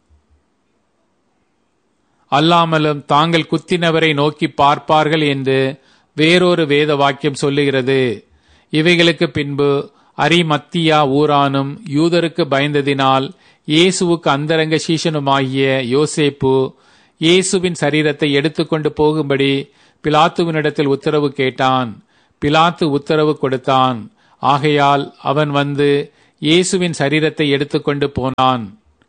அல்லாமலும் தாங்கள் குத்தினவரை நோக்கி பார்ப்பார்கள் என்று வேறொரு வேத வாக்கியம் சொல்லுகிறது இவைகளுக்கு பின்பு அரிமத்தியா ஊரானும் யூதருக்கு பயந்ததினால் இயேசுவுக்கு அந்தரங்க சீஷனுமாகிய யோசேப்பு இயேசுவின் சரீரத்தை எடுத்துக்கொண்டு போகும்படி பிலாத்துவினிடத்தில் உத்தரவு கேட்டான் பிலாத்து உத்தரவு கொடுத்தான் ஆகையால் அவன் வந்து இயேசுவின் சரீரத்தை எடுத்துக்கொண்டு போனான்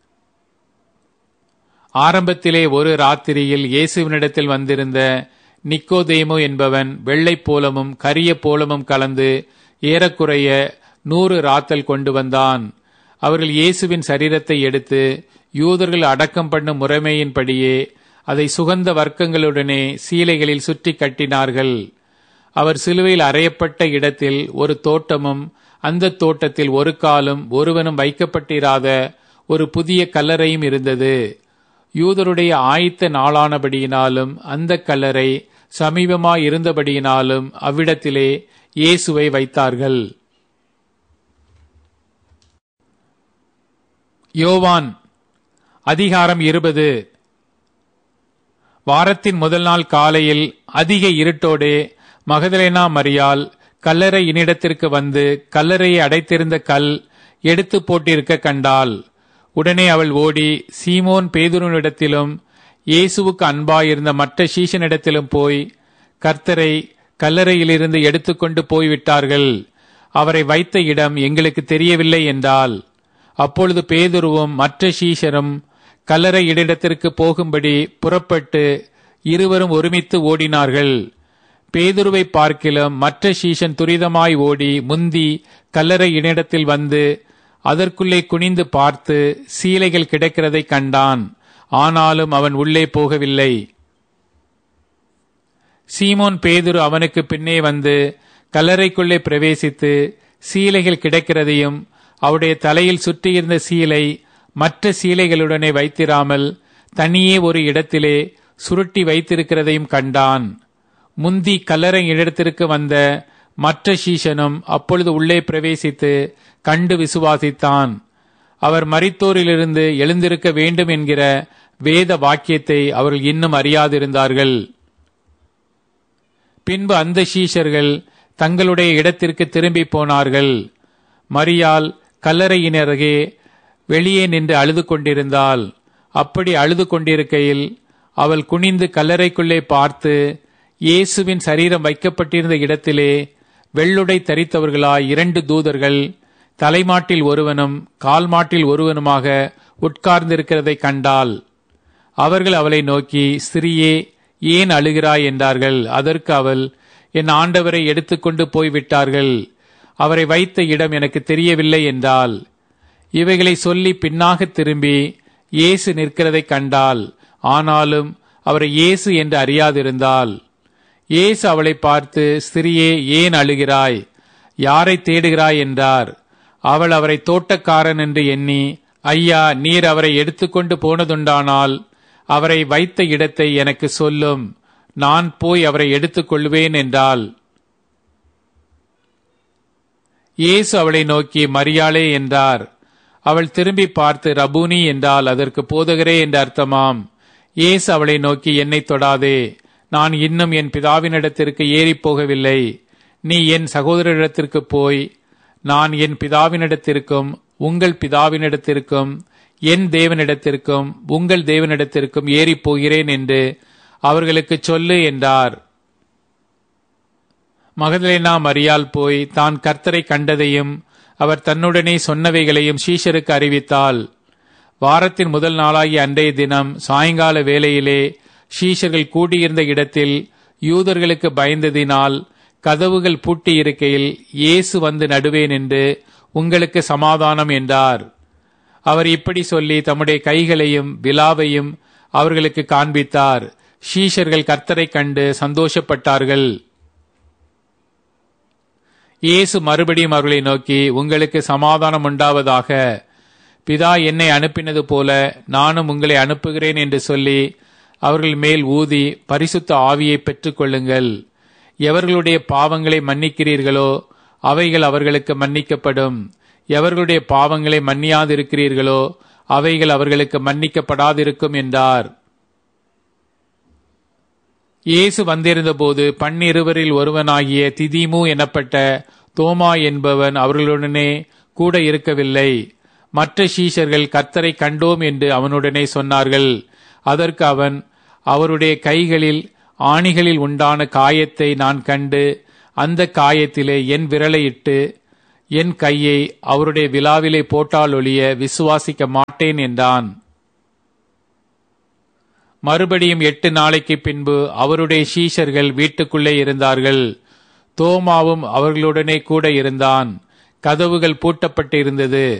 ஆரம்பத்திலே ஒரு ராத்திரியில் இயேசுவினிடத்தில் வந்திருந்த நிக்கோதேமு என்பவன் வெள்ளை போலமும் கரிய போலமும் கலந்து ஏறக்குறைய நூறு ராத்தல் கொண்டு வந்தான் அவர்கள் இயேசுவின் சரீரத்தை எடுத்து யூதர்கள் அடக்கம் பண்ணும் முறைமையின்படியே அதை சுகந்த வர்க்கங்களுடனே சீலைகளில் சுற்றி கட்டினார்கள் அவர் சிலுவையில் அறையப்பட்ட இடத்தில் ஒரு தோட்டமும் அந்த தோட்டத்தில் ஒரு காலும் ஒருவனும் வைக்கப்பட்டிராத ஒரு புதிய கல்லறையும் இருந்தது யூதருடைய ஆயத்த நாளானபடியினாலும் அந்த கல்லறை சமீபமாய் இருந்தபடியினாலும் அவ்விடத்திலே இயேசுவை வைத்தார்கள் யோவான் அதிகாரம் இருபது வாரத்தின் முதல் நாள் காலையில் அதிக இருட்டோடே மகதலேனா மரியால் கல்லறை இனிடத்திற்கு வந்து கல்லறையை அடைத்திருந்த கல் எடுத்து போட்டிருக்க கண்டாள் உடனே அவள் ஓடி சீமோன் பேதுருனிடத்திலும் இயேசுவுக்கு அன்பாயிருந்த மற்ற சீஷனிடத்திலும் போய் கர்த்தரை கல்லறையிலிருந்து எடுத்துக்கொண்டு போய்விட்டார்கள் அவரை வைத்த இடம் எங்களுக்கு தெரியவில்லை என்றால் அப்பொழுது பேதுருவும் மற்ற சீஷரும் கல்லறை இடத்திற்கு போகும்படி புறப்பட்டு இருவரும் ஒருமித்து ஓடினார்கள் பேதுருவை பார்க்கிலும் மற்ற சீஷன் துரிதமாய் ஓடி முந்தி கல்லறை இனிடத்தில் வந்து அதற்குள்ளே குனிந்து பார்த்து சீலைகள் கிடக்கிறதை கண்டான் ஆனாலும் அவன் உள்ளே போகவில்லை சீமோன் பேதுரு அவனுக்கு பின்னே வந்து கல்லறைக்குள்ளே பிரவேசித்து சீலைகள் கிடக்கிறதையும் அவருடைய தலையில் சுற்றியிருந்த சீலை மற்ற சீலைகளுடனே வைத்திராமல் தனியே ஒரு இடத்திலே சுருட்டி வைத்திருக்கிறதையும் கண்டான் முந்தி கல்லறை இடத்திற்கு வந்த மற்ற சீஷனும் அப்பொழுது உள்ளே பிரவேசித்து கண்டு விசுவாசித்தான் அவர் மரித்தோரிலிருந்து எழுந்திருக்க வேண்டும் என்கிற வேத வாக்கியத்தை அவர்கள் இன்னும் அறியாதிருந்தார்கள் பின்பு அந்த சீஷர்கள் தங்களுடைய இடத்திற்கு திரும்பி போனார்கள் மரியால் கல்லறையினருகே வெளியே நின்று அழுது கொண்டிருந்தாள் அப்படி அழுது கொண்டிருக்கையில் அவள் குனிந்து கல்லறைக்குள்ளே பார்த்து இயேசுவின் சரீரம் வைக்கப்பட்டிருந்த இடத்திலே வெள்ளுடை தரித்தவர்களாய் இரண்டு தூதர்கள் தலைமாட்டில் ஒருவனும் கால் மாட்டில் ஒருவனுமாக உட்கார்ந்திருக்கிறதை கண்டாள் அவர்கள் அவளை நோக்கி ஸ்திரியே ஏன் அழுகிறாய் என்றார்கள் அதற்கு அவள் என் ஆண்டவரை எடுத்துக்கொண்டு போய்விட்டார்கள் அவரை வைத்த இடம் எனக்கு தெரியவில்லை என்றால் இவைகளை சொல்லி பின்னாக திரும்பி இயேசு நிற்கிறதை கண்டால் ஆனாலும் அவரை இயேசு என்று அறியாதிருந்தால் இயேசு அவளை பார்த்து ஸ்திரியே ஏன் அழுகிறாய் யாரை தேடுகிறாய் என்றார் அவள் அவரை தோட்டக்காரன் என்று எண்ணி ஐயா நீர் அவரை எடுத்துக்கொண்டு போனதுண்டானால் அவரை வைத்த இடத்தை எனக்கு சொல்லும் நான் போய் அவரை எடுத்துக் கொள்வேன் என்றாள் இயேசு அவளை நோக்கி மரியாளே என்றார் அவள் திரும்பி பார்த்து ரபூனி என்றால் அதற்கு போதகரே என்று அர்த்தமாம் இயேசு அவளை நோக்கி என்னை தொடாதே நான் இன்னும் என் பிதாவினிடத்திற்கு ஏறிப் போகவில்லை நீ என் சகோதரரிடத்திற்கு போய் நான் என் பிதாவினிடத்திற்கும் உங்கள் பிதாவினிடத்திற்கும் என் தேவனிடத்திற்கும் உங்கள் தேவனிடத்திற்கும் ஏறிப் போகிறேன் என்று அவர்களுக்கு சொல்லு என்றார் மகதலேனா மரியால் போய் தான் கர்த்தரை கண்டதையும் அவர் தன்னுடனே சொன்னவைகளையும் சீஷருக்கு அறிவித்தாள் வாரத்தின் முதல் நாளாகிய அன்றைய தினம் சாயங்கால வேளையிலே ஷீஷர்கள் கூடியிருந்த இடத்தில் யூதர்களுக்கு பயந்ததினால் கதவுகள் பூட்டி இருக்கையில் இயேசு வந்து நடுவேன் என்று உங்களுக்கு சமாதானம் என்றார் அவர் இப்படி சொல்லி தம்முடைய கைகளையும் விலாவையும் அவர்களுக்கு காண்பித்தார் ஷீஷர்கள் கர்த்தரை கண்டு சந்தோஷப்பட்டார்கள் இயேசு மறுபடியும் அவர்களை நோக்கி உங்களுக்கு சமாதானம் உண்டாவதாக பிதா என்னை அனுப்பினது போல நானும் உங்களை அனுப்புகிறேன் என்று சொல்லி அவர்கள் மேல் ஊதி பரிசுத்த ஆவியை பெற்றுக்கொள்ளுங்கள் எவர்களுடைய பாவங்களை மன்னிக்கிறீர்களோ அவைகள் அவர்களுக்கு மன்னிக்கப்படும் எவர்களுடைய பாவங்களை மன்னியாதிருக்கிறீர்களோ அவைகள் அவர்களுக்கு மன்னிக்கப்படாதிருக்கும் என்றார் இயேசு வந்திருந்தபோது பன்னிருவரில் ஒருவனாகிய திதிமு எனப்பட்ட தோமா என்பவன் அவர்களுடனே கூட இருக்கவில்லை மற்ற சீஷர்கள் கர்த்தரை கண்டோம் என்று அவனுடனே சொன்னார்கள் அதற்கு அவன் அவருடைய கைகளில் ஆணிகளில் உண்டான காயத்தை நான் கண்டு அந்த காயத்திலே என் விரலை இட்டு என் கையை அவருடைய விழாவிலே போட்டாலொழிய விசுவாசிக்க மாட்டேன் என்றான் மறுபடியும் எட்டு நாளைக்கு பின்பு அவருடைய சீஷர்கள் வீட்டுக்குள்ளே இருந்தார்கள் தோமாவும் அவர்களுடனே கூட இருந்தான் கதவுகள் பூட்டப்பட்டிருந்தது